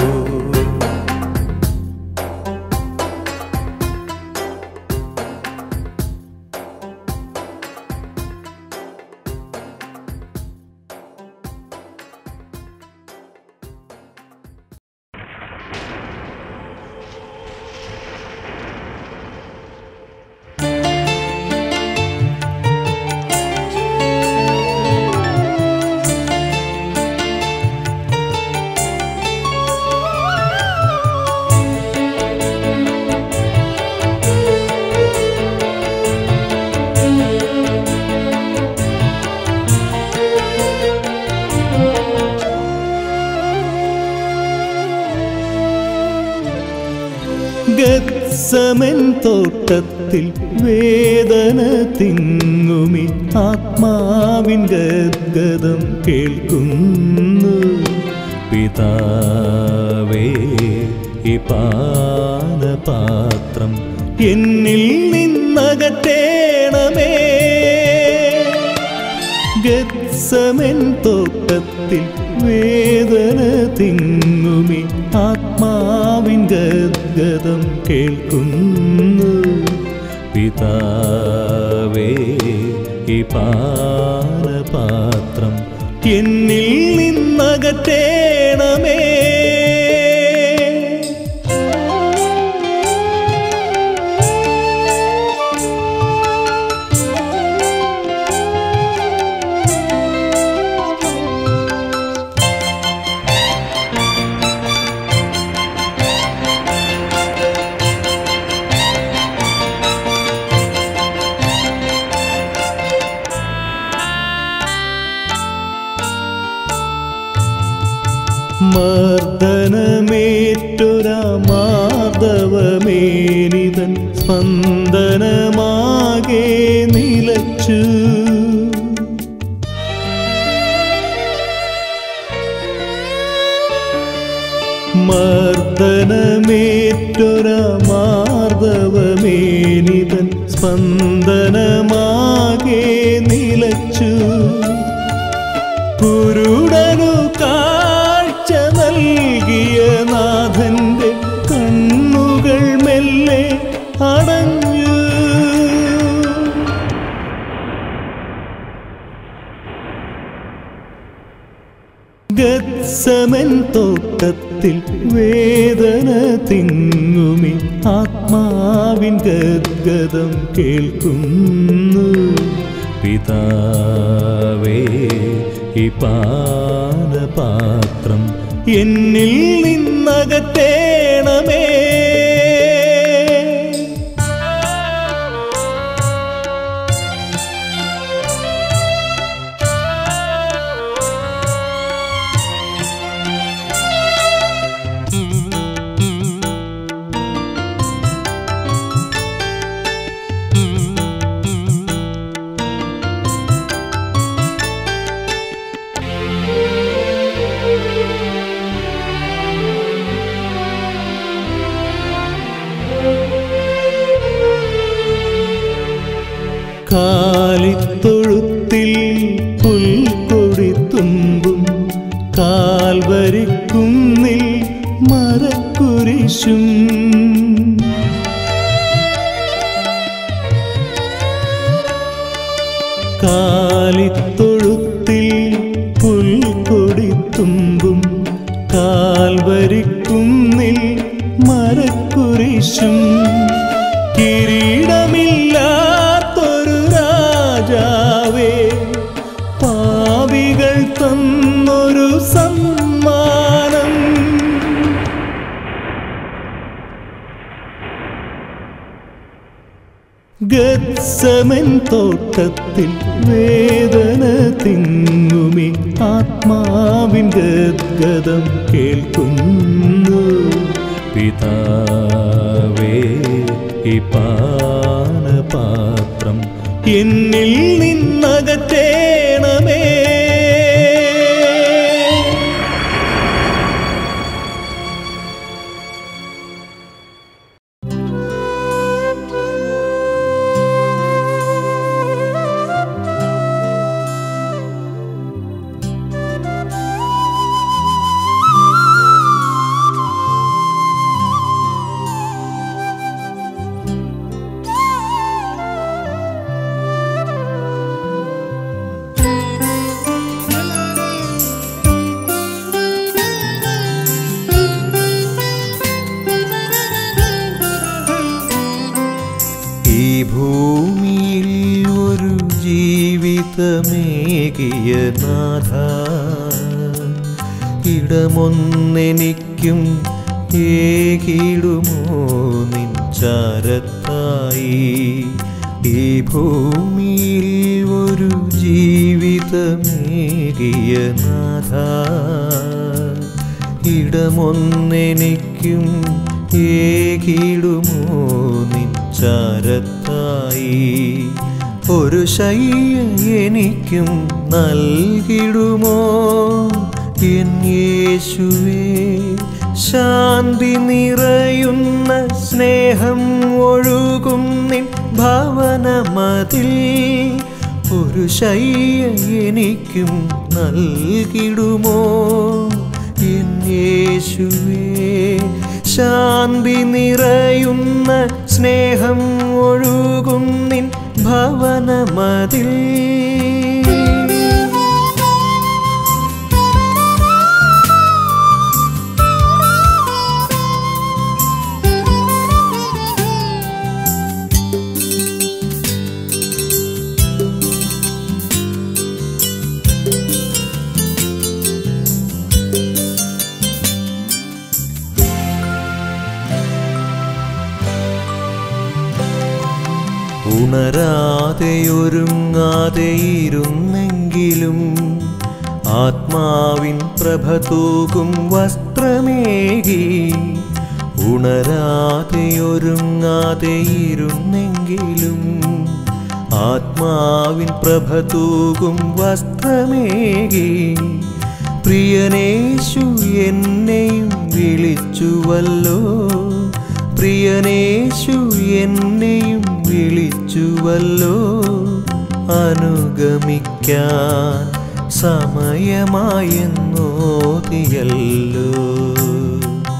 [SPEAKER 2] ഗത്സമൻ തോട്ടത്തിൽ വേദന തിങ്ങുമി ആത്മാവിൻ ഗദ്ഗതം കേൾക്കുന്നു പിതാവേ ഈ പാനപാത്രം എന്നിൽ നിന്നകറ്റേണമേ ഗത്സമൻ തോട്ടത്തിൽ വേദന തിങ്ങുമി ആത്മാവിൻ ഗദ്ഗതം കേൾക്കുന്നു പിതാവേ ഈ പാനപാത്രം എന്നിൽ നിന്നകറ്റേണമേ മർദ്ദനമേറ്റൊരാ മാധവമേനിതൻ സ്പന്ദനമാകെ നിലച്ചു മർദ്ദനമേറ്റൊരാ മാർദ്ദവമേനിതൻ സ്പന്ദനമാകെ നിലച്ചു കുരുടനു കാഴ്ചയേകി പ്രിയനാഥന്റെ കണ്ണുകൾ മെല്ലെ അടഞ്ഞു ഗത്സമൻ തോട്ടത്തിൽ വേദന തിങ്ങുമി ആത്മാവിൻ ഗദ്ഗതം കേൾക്കുന്നു പിതാവേ ഈ പാനപാത്രം എന്നിൽ നിന്നകറ്റേണമേ കാലിത്തൊഴുത്തിൽ പുൽക്കൊടി തുമ്പും കാൽവരിക്കുന്നിൽ മരക്കുരിശും കാലിത്തൊഴുത്തിൽ പുൽക്കൊടി തുമ്പും കാൽവരിക്കുന്നിൽ മരക്കുരിശും കിരീടമില്ലാത്തൊരു രാജാവേ പാവികൾ തന്നൊരു സമ്മാനം ഗത്സമൻ തോട്ടത്തിൽ വേദന തിങ്ങുമി ആത്മാവിൻ ഗദ്ഗതം കേൾക്കുന്നു പിതാവേ ഈ പാനപാത്രം എന്നിൽ നിന്നകറ്റേണമേ
[SPEAKER 3] ഈ ഭൂമിയിൽ ഒരു ജീവിതമേകിയ നാഥ ഇടമൊന്നെനിക്കും ഏകിടുമോ നിൻചാരത്തായി ഈ ഭൂമിയിൽ ഒരു ജീവിതമേകിയ നാഥ ഇടമൊന്നെനിക്കും ഏകിടുമോ നിൻചാരത്തായി ഒരു ശയ്യ എനിക്കും നൽകിടുമോ എൻ യേശുവേ ശാന്തി നിറയുന്ന സ്നേഹം ഒഴുകും നിൻ ഭവനമതിൽ ഒരു ശയ്യ എനിക്കും നൽകിടുമോ എൻ യേശുവേ ശാന്തി നിറയുന്ന സ്നേഹം ഒഴുകും നിൻ ഭവനമതിൽ ഉണരാതെയൊരുങ്ങാതെയിരുന്നെങ്കിലും ആത്മാവിൻ പ്രഭ തൂകും വസ്ത്രമേകി ഉണരാതെയൊരുങ്ങാതെയിരുന്നെങ്കിലും ആത്മാവിൻ പ്രഭ തൂകും വസ്ത്രമേകി പ്രിയനേശു എന്നെയും വിളിച്ചുവല്ലോ പ്രിയനേശു എന്നെയും വിളിച്ചുവല്ലോ അനുഗമിക്കാൻ സമയമായെന്നോതിയല്ലോ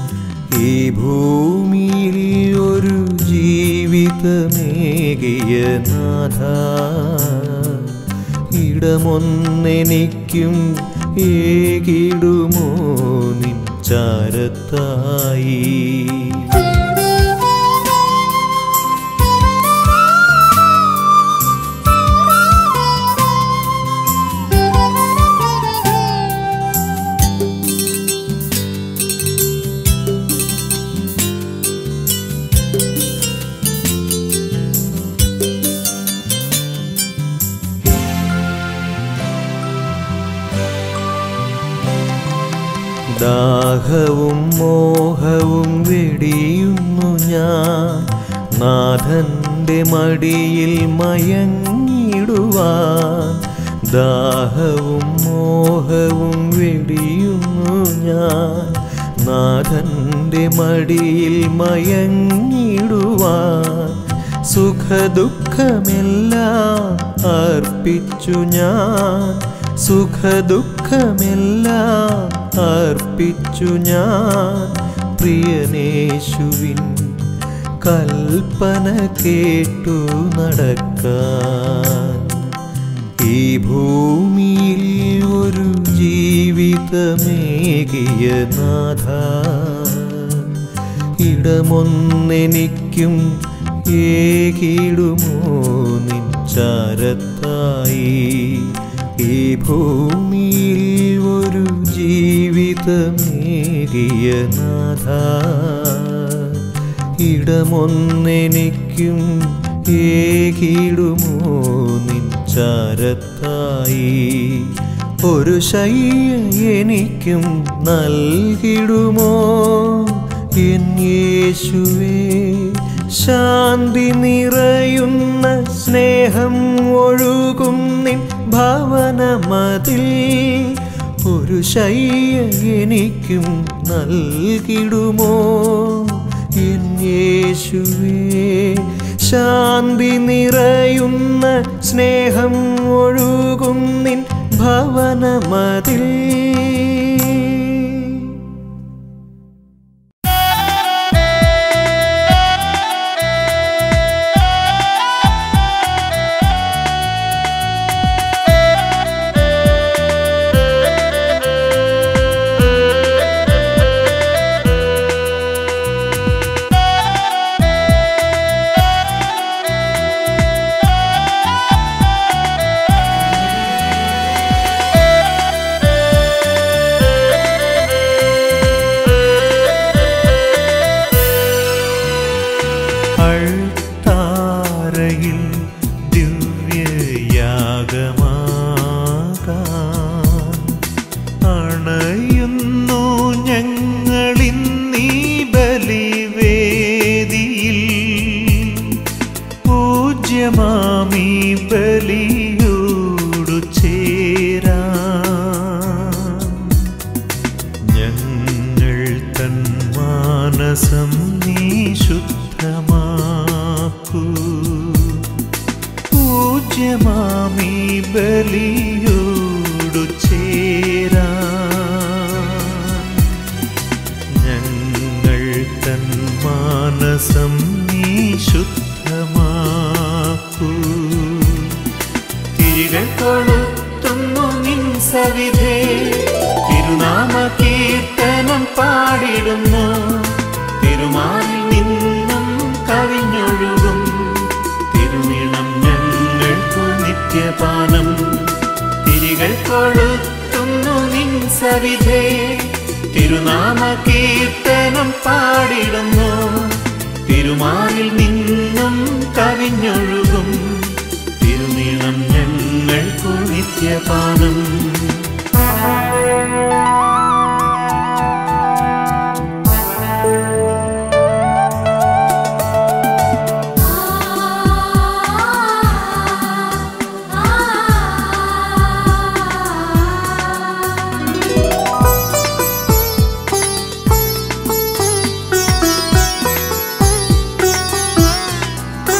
[SPEAKER 3] ഈ ഭൂമിയിൽ ഒരു ജീവിതമേകിയ നാഥ ഇടമൊന്നെനിക്കും ഏകിടുമോ നിൻ ചാരത്തായി ദാഹവും മോഹവും വെടിയുന്നു ഞാൻ നാഥന്റെ മടിയിൽ മയങ്ങിടുവാൻ ദാഹവും മോഹവും വെടിയുന്നു ഞാൻ നാഥന്റെ മടിയിൽ മയങ്ങിടുവാൻ സുഖദുഃഖമെല്ലാം അർപ്പിച്ചു ഞാൻ സുഖദുഃഖമെല്ലാം അർപ്പിച്ചു ഞാൻ പ്രിയനേശുവിൻ കൽപ്പന കേട്ടു നടക്കാൻ ഈ ഭൂമിയിൽ ഒരു ജീവിതമേകിയ നാഥ ഇടമൊന്നെനിക്കും ഏകിടുമോ നിൻ ചാരത്തായി ഈ ഭൂമിയിൽ ഒരു ജീവിതമേകിയ നാഥ ഇടമൊന്നെനിക്കും ഏകിടുമോ നിൻ ചാരത്തായി ഒരു ശയ്യ എനിക്കും നൽകിടുമോ എൻ യേശുവേ ശാന്തി നിറയുന്ന സ്നേഹം ഒഴുകും നിൻ ഭവനമതിൽ ഒരു ശയ്യ എനിക്കും നൽകിടുമോ എൻ യേശുവേ ശാന്തി നിറയുന്ന സ്നേഹം ഒഴുകും നിൻ ഭവനമതിൽ
[SPEAKER 2] അൾത്താരയിൽ ദിവ്യയാഗമാകാൻ അണയുന്നു ഞങ്ങളിന്നീ ബലിവേദിയിൽ പൂജ്യമാമീ ബലിയോടു ചേരാൻ ഞങ്ങൾ തൻ മാനസം നീ ശുദ്ധമാക്കൂ പൂജ്യമാമീ ബലിയോടു ചേരാ ഞങ്ങൾ തൻ മാനസം നീ ശുദ്ധമാക്കൂ തിരികൾ കൊളുത്തുന്നു നിൻ സവിധേ തിരുനാമ കീർത്തനം പാടിടുന്നു തിരുമാറിൽ നിന്നും കവിഞ്ഞൊഴുകും തിരുനിണം ഞങ്ങൾക്കു നിത്യപാനം തിരികൾ കൊളുത്തുന്നു നിൻ സവിധേ തിരുനാമ കീർത്തനം പാടിടുന്നു തിരുമാറിൽ നിന്നും കവിഞ്ഞൊഴുകും തിരുനീളം ഞങ്ങൾക്കു നിത്യപാനം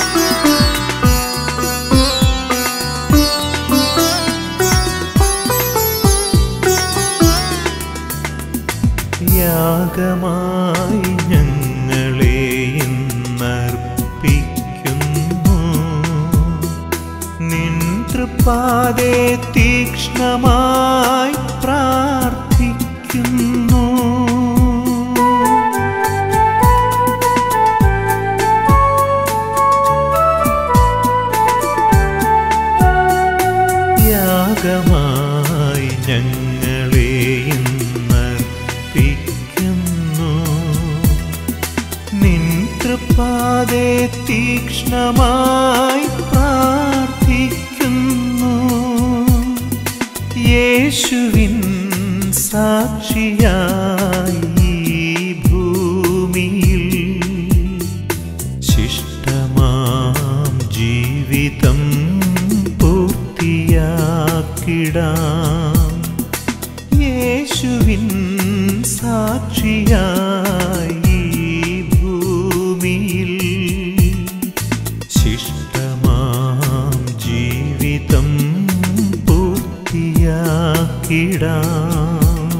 [SPEAKER 4] ആ
[SPEAKER 3] യാഗമായി ഞങ്ങളെ എന്നർപ്പിക്കുന്നു നിൻ തൃപ്പാതെ തീക്ഷ്ണമായി പ്രാർത്ഥിക്കുന്നു യാഗമായി ഞങ്ങളെ എന്നർപ്പിക്കുന്നു നിൻ തൃപ്പാതെ തീക്ഷ്ണമായി പ്രാർത്ഥിക്കുന്നു യേശുവിൻ സാക്ഷിയായി ഈ ഭൂമിയിൽ ശിഷ്ടമാം ജീവിതം പൂർത്തിയാക്കിടാം യേശുവിൻ സാക്ഷിയായി ഈ ഭൂമിയിൽ ശിഷ്ടമാം ജീവിതം പൂർത്തിയാക്കിടാം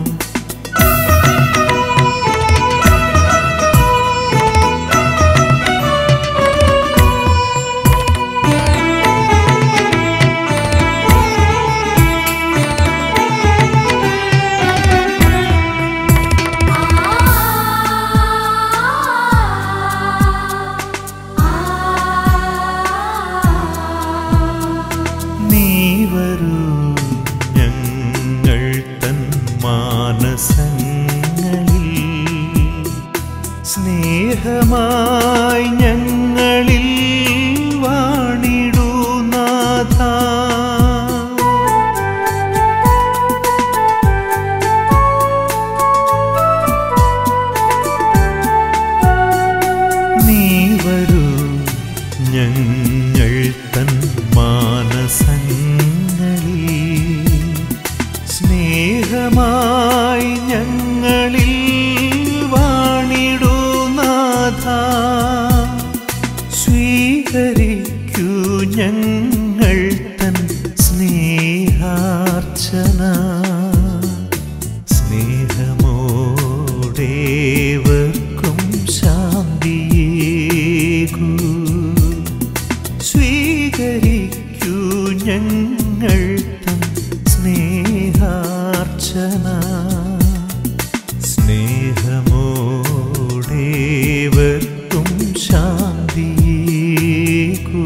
[SPEAKER 3] നീ വരൂ ഞങ്ങൾ തൻ മാനസങ്ങളിൽ സ്നേഹമായി ഞങ്ങളിൽ വാണിടൂ നാഥ നീ വരൂ ഞങ്ങൾ തൻ മാനസങ്ങളിൽ സ്നേഹമായി ഞങ്ങളിൽ വാണിടൂ നാഥ സ്വീകരിക്കൂ ഞങ്ങൾ തൻ സ്നേഹാർച്ചന സ്നേഹമോടേവർക്കും ശാന്തിയേകൂ സ്വീകരിക്കൂ ഞങ്ങൾ തൻ സ്നേഹാർച്ചന സ്നേഹമോടേവർക്കും ശാന്തിയേകൂ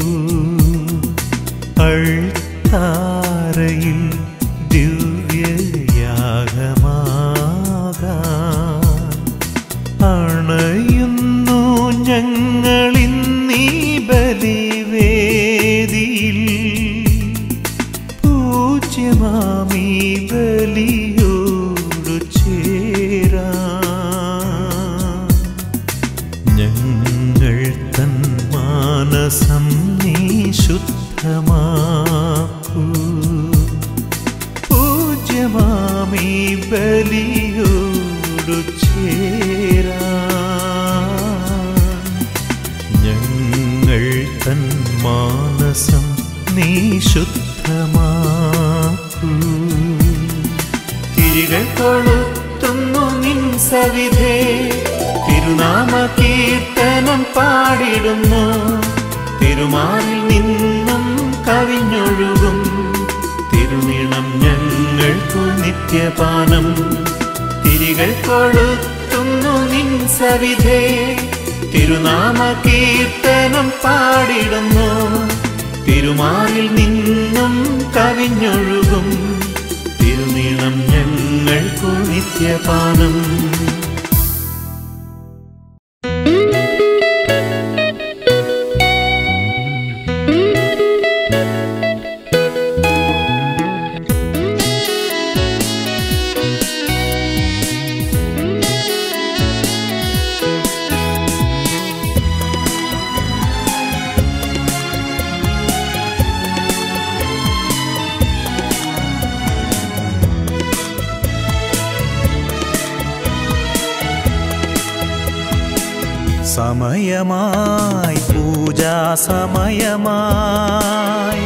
[SPEAKER 3] അൾത്താരയിൽ ദിവ്യയാഗമാകാൻ അണയുന്നു ഞങ്ങളിന്നീ ബലിവേദിയിൽ പൂജ്യമാമീ ബലിയോടു ചേരാ ഞങ്ങൾ തൻ മാനസം നീ ശുദ്ധമാക്കൂ പൂജ്യമാമീ ബലിയോടു ചേരാ ഞങ്ങൾ തൻ മാനസം നീ ശുദ്ധമാക്കൂ തിരികൾ കൊളുത്തുന്നു നിൻ സവിധേ തിരുനാമ കീർത്തനം പാടിടുന്നു തിരുമാറിൽ നിന്നും കവിഞ്ഞൊഴുകും തിരുനിണം ഞങ്ങൾക്കു നിത്യപാനം തിരികൾ കൊളുത്തുന്നു നിൻ സവിധേ തിരുനാമ കീർത്തനം പാടിടുന്നു തിരുമാറിൽ നിന്നും കവിഞ്ഞൊഴുകും തിരുനീളം ഞങ്ങൾക്കു നിത്യപാനം സമയമായി പൂജാ സമയമായി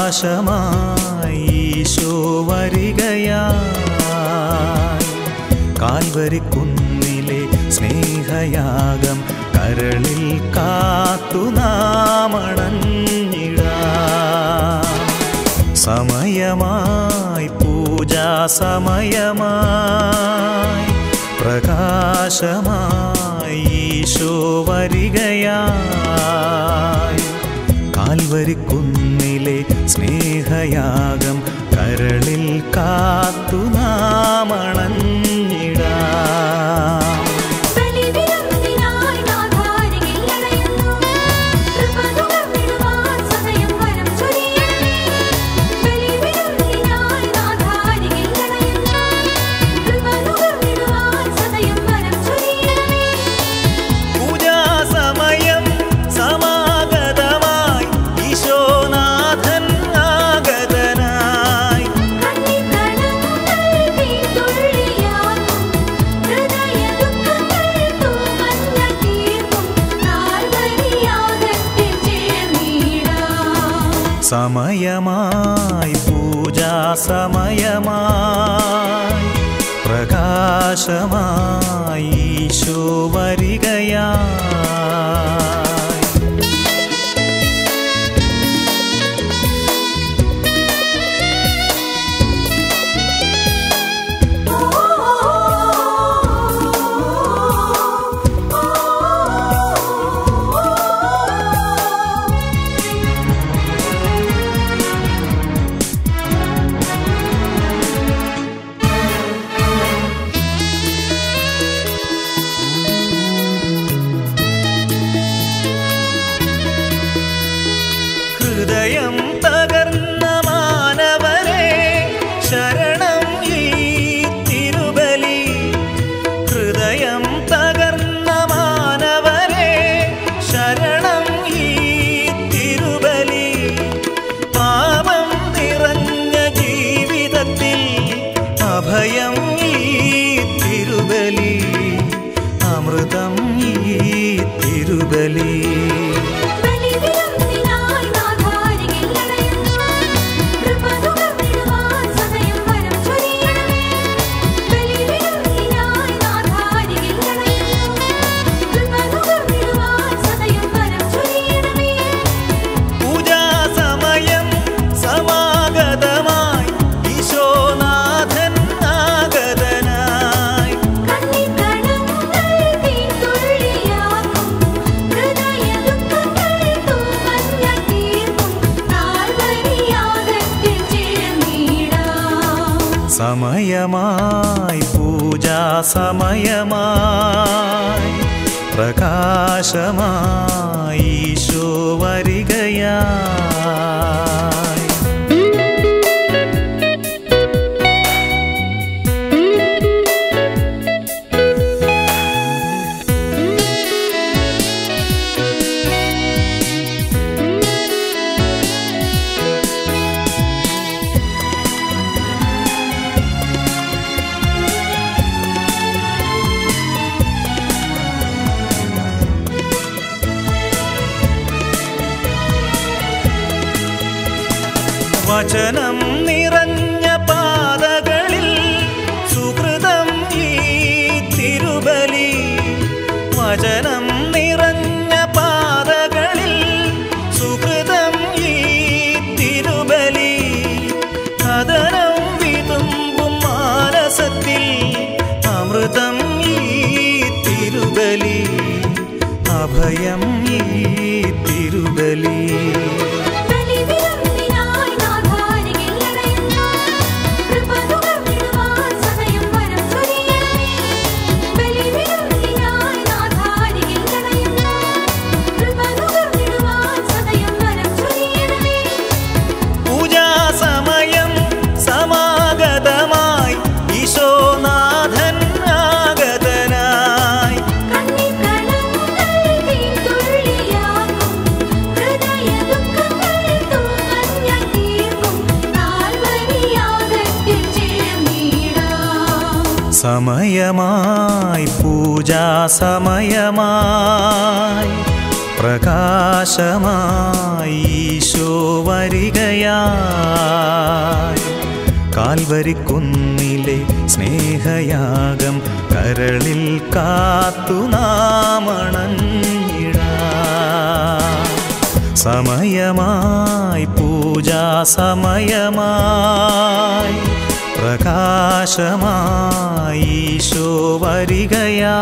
[SPEAKER 3] പ്രകാശമായി ഈശോ വരികയായി കാൽവരിക്കുന്നിലെ സ്നേഹയാഗം കരളിൽ കാത്തു നാമണഞ്ഞിടാം സമയമായി പൂജാ സമയമായി പ്രകാശമായി ഈശോ വരികയായി കാൽവരിക്കുന്നിലെ സ്നേഹയാഗം കരളിൽ കാത്തു നാമണഞ്ഞിടാം
[SPEAKER 4] ബലിവിരുന്നിനായി നാഥാരികിൽ അണയുന്നു. കൃപതുകർന്നിടുവാൻ സദയം വരം ചൊരിയണമേ. ബലിവിരുന്നിനായി നാഥാരികിൽ അണയുന്നു. കൃപതുകർന്നിടുവാൻ സദയം വരം ചൊരിയണമേ.
[SPEAKER 3] പൂജാസമയം സമാഗതമായി ഈശോനാഥൻ ആഗതനായി
[SPEAKER 4] കണ്ണിക്കടങ്ങൾ തീതുള്ളിയാക്കും. ഹൃദയദുഃഖങ്ങൾ തൂമഞ്ഞ തീർക്കും. കാൽവരിയാഗത്തിൽ ചേർന്നിടാം.
[SPEAKER 3] സമയമായി പൂജാ സമയമായി പ്രകാശമായി ഈശോ വരികയായി ഹൃദയം തകർന്ന മാനവരെ ശരണം ഈ തിരുബലി ഹൃദയം തകർന്ന മാനവരെ ശരണം ഈ തിരുബലി പാപം നിറഞ്ഞ ജീവിതത്തിൽ അഭയം ഈ തിരുബലി അമൃതം ഈ തിരുബലി
[SPEAKER 4] ബലിവിരുന്നിനായി നാഥാരികിൽ അണയുന്നു. കൃപതുകർന്നിടുവാൻ സദയം വരം ചൊരിയണമേ. ബലിവിരുന്നിനായി നാഥാരികിൽ അണയുന്നു. കൃപതുകർന്നിടുവാൻ സദയം വരം ചൊരിയണമേ.
[SPEAKER 3] പൂജാസമയം സമാഗതമായി ഈശോനാഥൻ ആഗതനായി
[SPEAKER 4] കണ്ണിക്കടങ്ങൾ തീതുള്ളിയാക്കും. ഹൃദയദുഃഖങ്ങൾ തൂമഞ്ഞ തീർക്കും. കാൽവരിയാഗത്തിൽ ചേർന്നിടാം.
[SPEAKER 3] സമയമായി പൂജാ സമയമായി പ്രകാശമായി ഈശോ വരികയായി വചനം നിറഞ്ഞ പാതകളിൽ സുഹൃതം ഈ തിരുബലി വചനം നിറഞ്ഞ പാതകളിൽ സുഹൃതം ഈ തിരുബലി കഥനം വിതുമ്പും മാനസത്തിൽ അമൃതം ഈ തിരുബലി അഭയം ഈ തിരുബലി
[SPEAKER 4] ബലിവിരുന്നിനായി നാഥാരികിൽ അണയുന്നു. കൃപതുകർന്നിടുവാൻ സദയം വരം ചൊരിയണമേ. ബലിവിരുന്നിനായി നാഥാരികിൽ അണയുന്നു. കൃപതുകർന്നിടുവാൻ സദയം വരം ചൊരിയണമേ.
[SPEAKER 3] പൂജാസമയം സമാഗതമായി ഈശോനാഥൻ ആഗതനായി
[SPEAKER 4] കണ്ണിക്കടങ്ങൾ തീതുള്ളിയാക്കും. ഹൃദയദുഃഖങ്ങൾ തൂമഞ്ഞ തീർക്കും. കാൽവരിയാഗത്തിൽ ചേർന്നിടാം.
[SPEAKER 3] സമയമായി പൂജാ സമയമായി പ്രകാശമായി ഈശോ വരികയായി കാൽവരിക്കുന്നിലെ സ്നേഹയാഗം കരളിൽ കാത്തു നാമണഞ്ഞിടാ സമയമായി പൂജാ സമയമായി പ്രകാശമായി Isho വരികയാ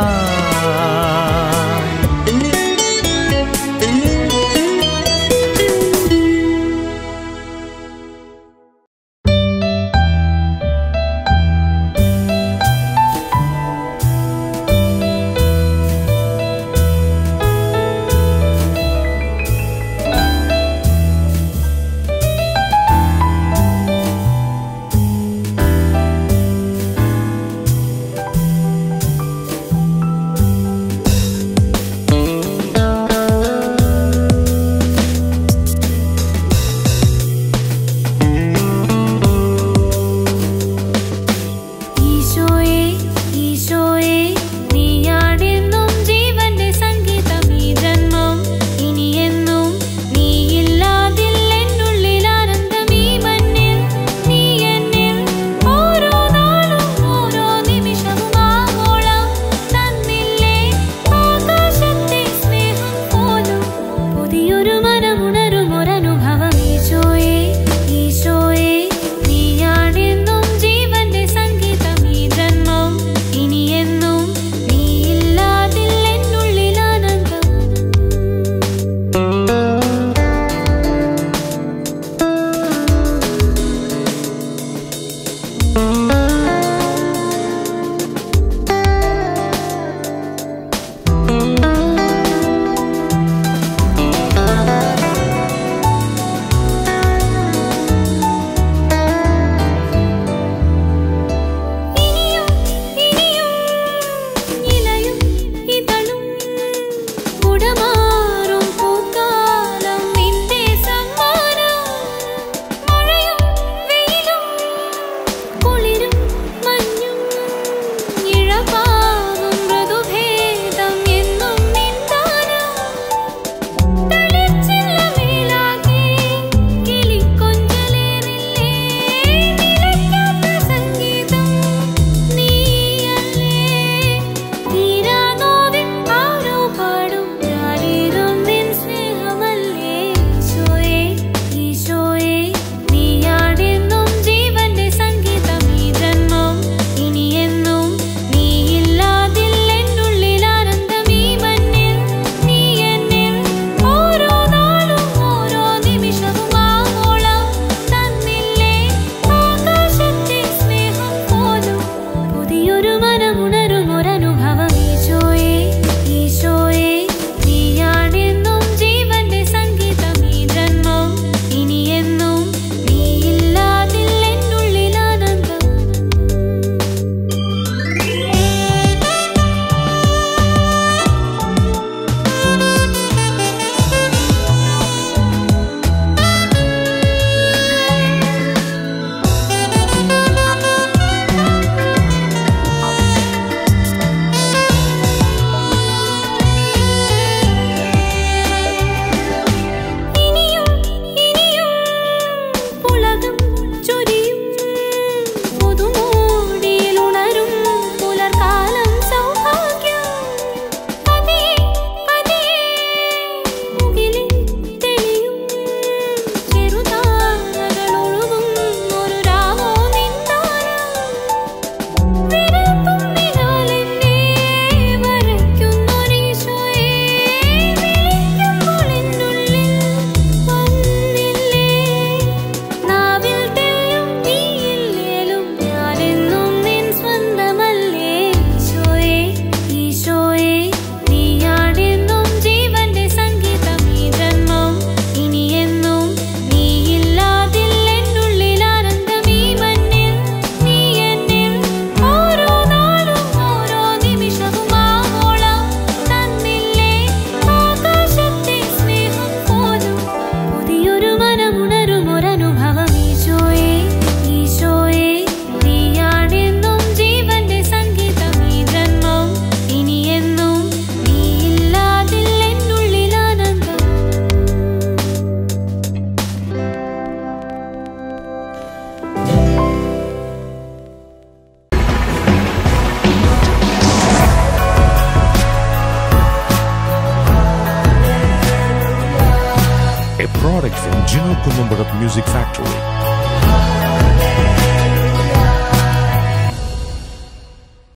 [SPEAKER 5] product from Gino Columbarat Music Factory.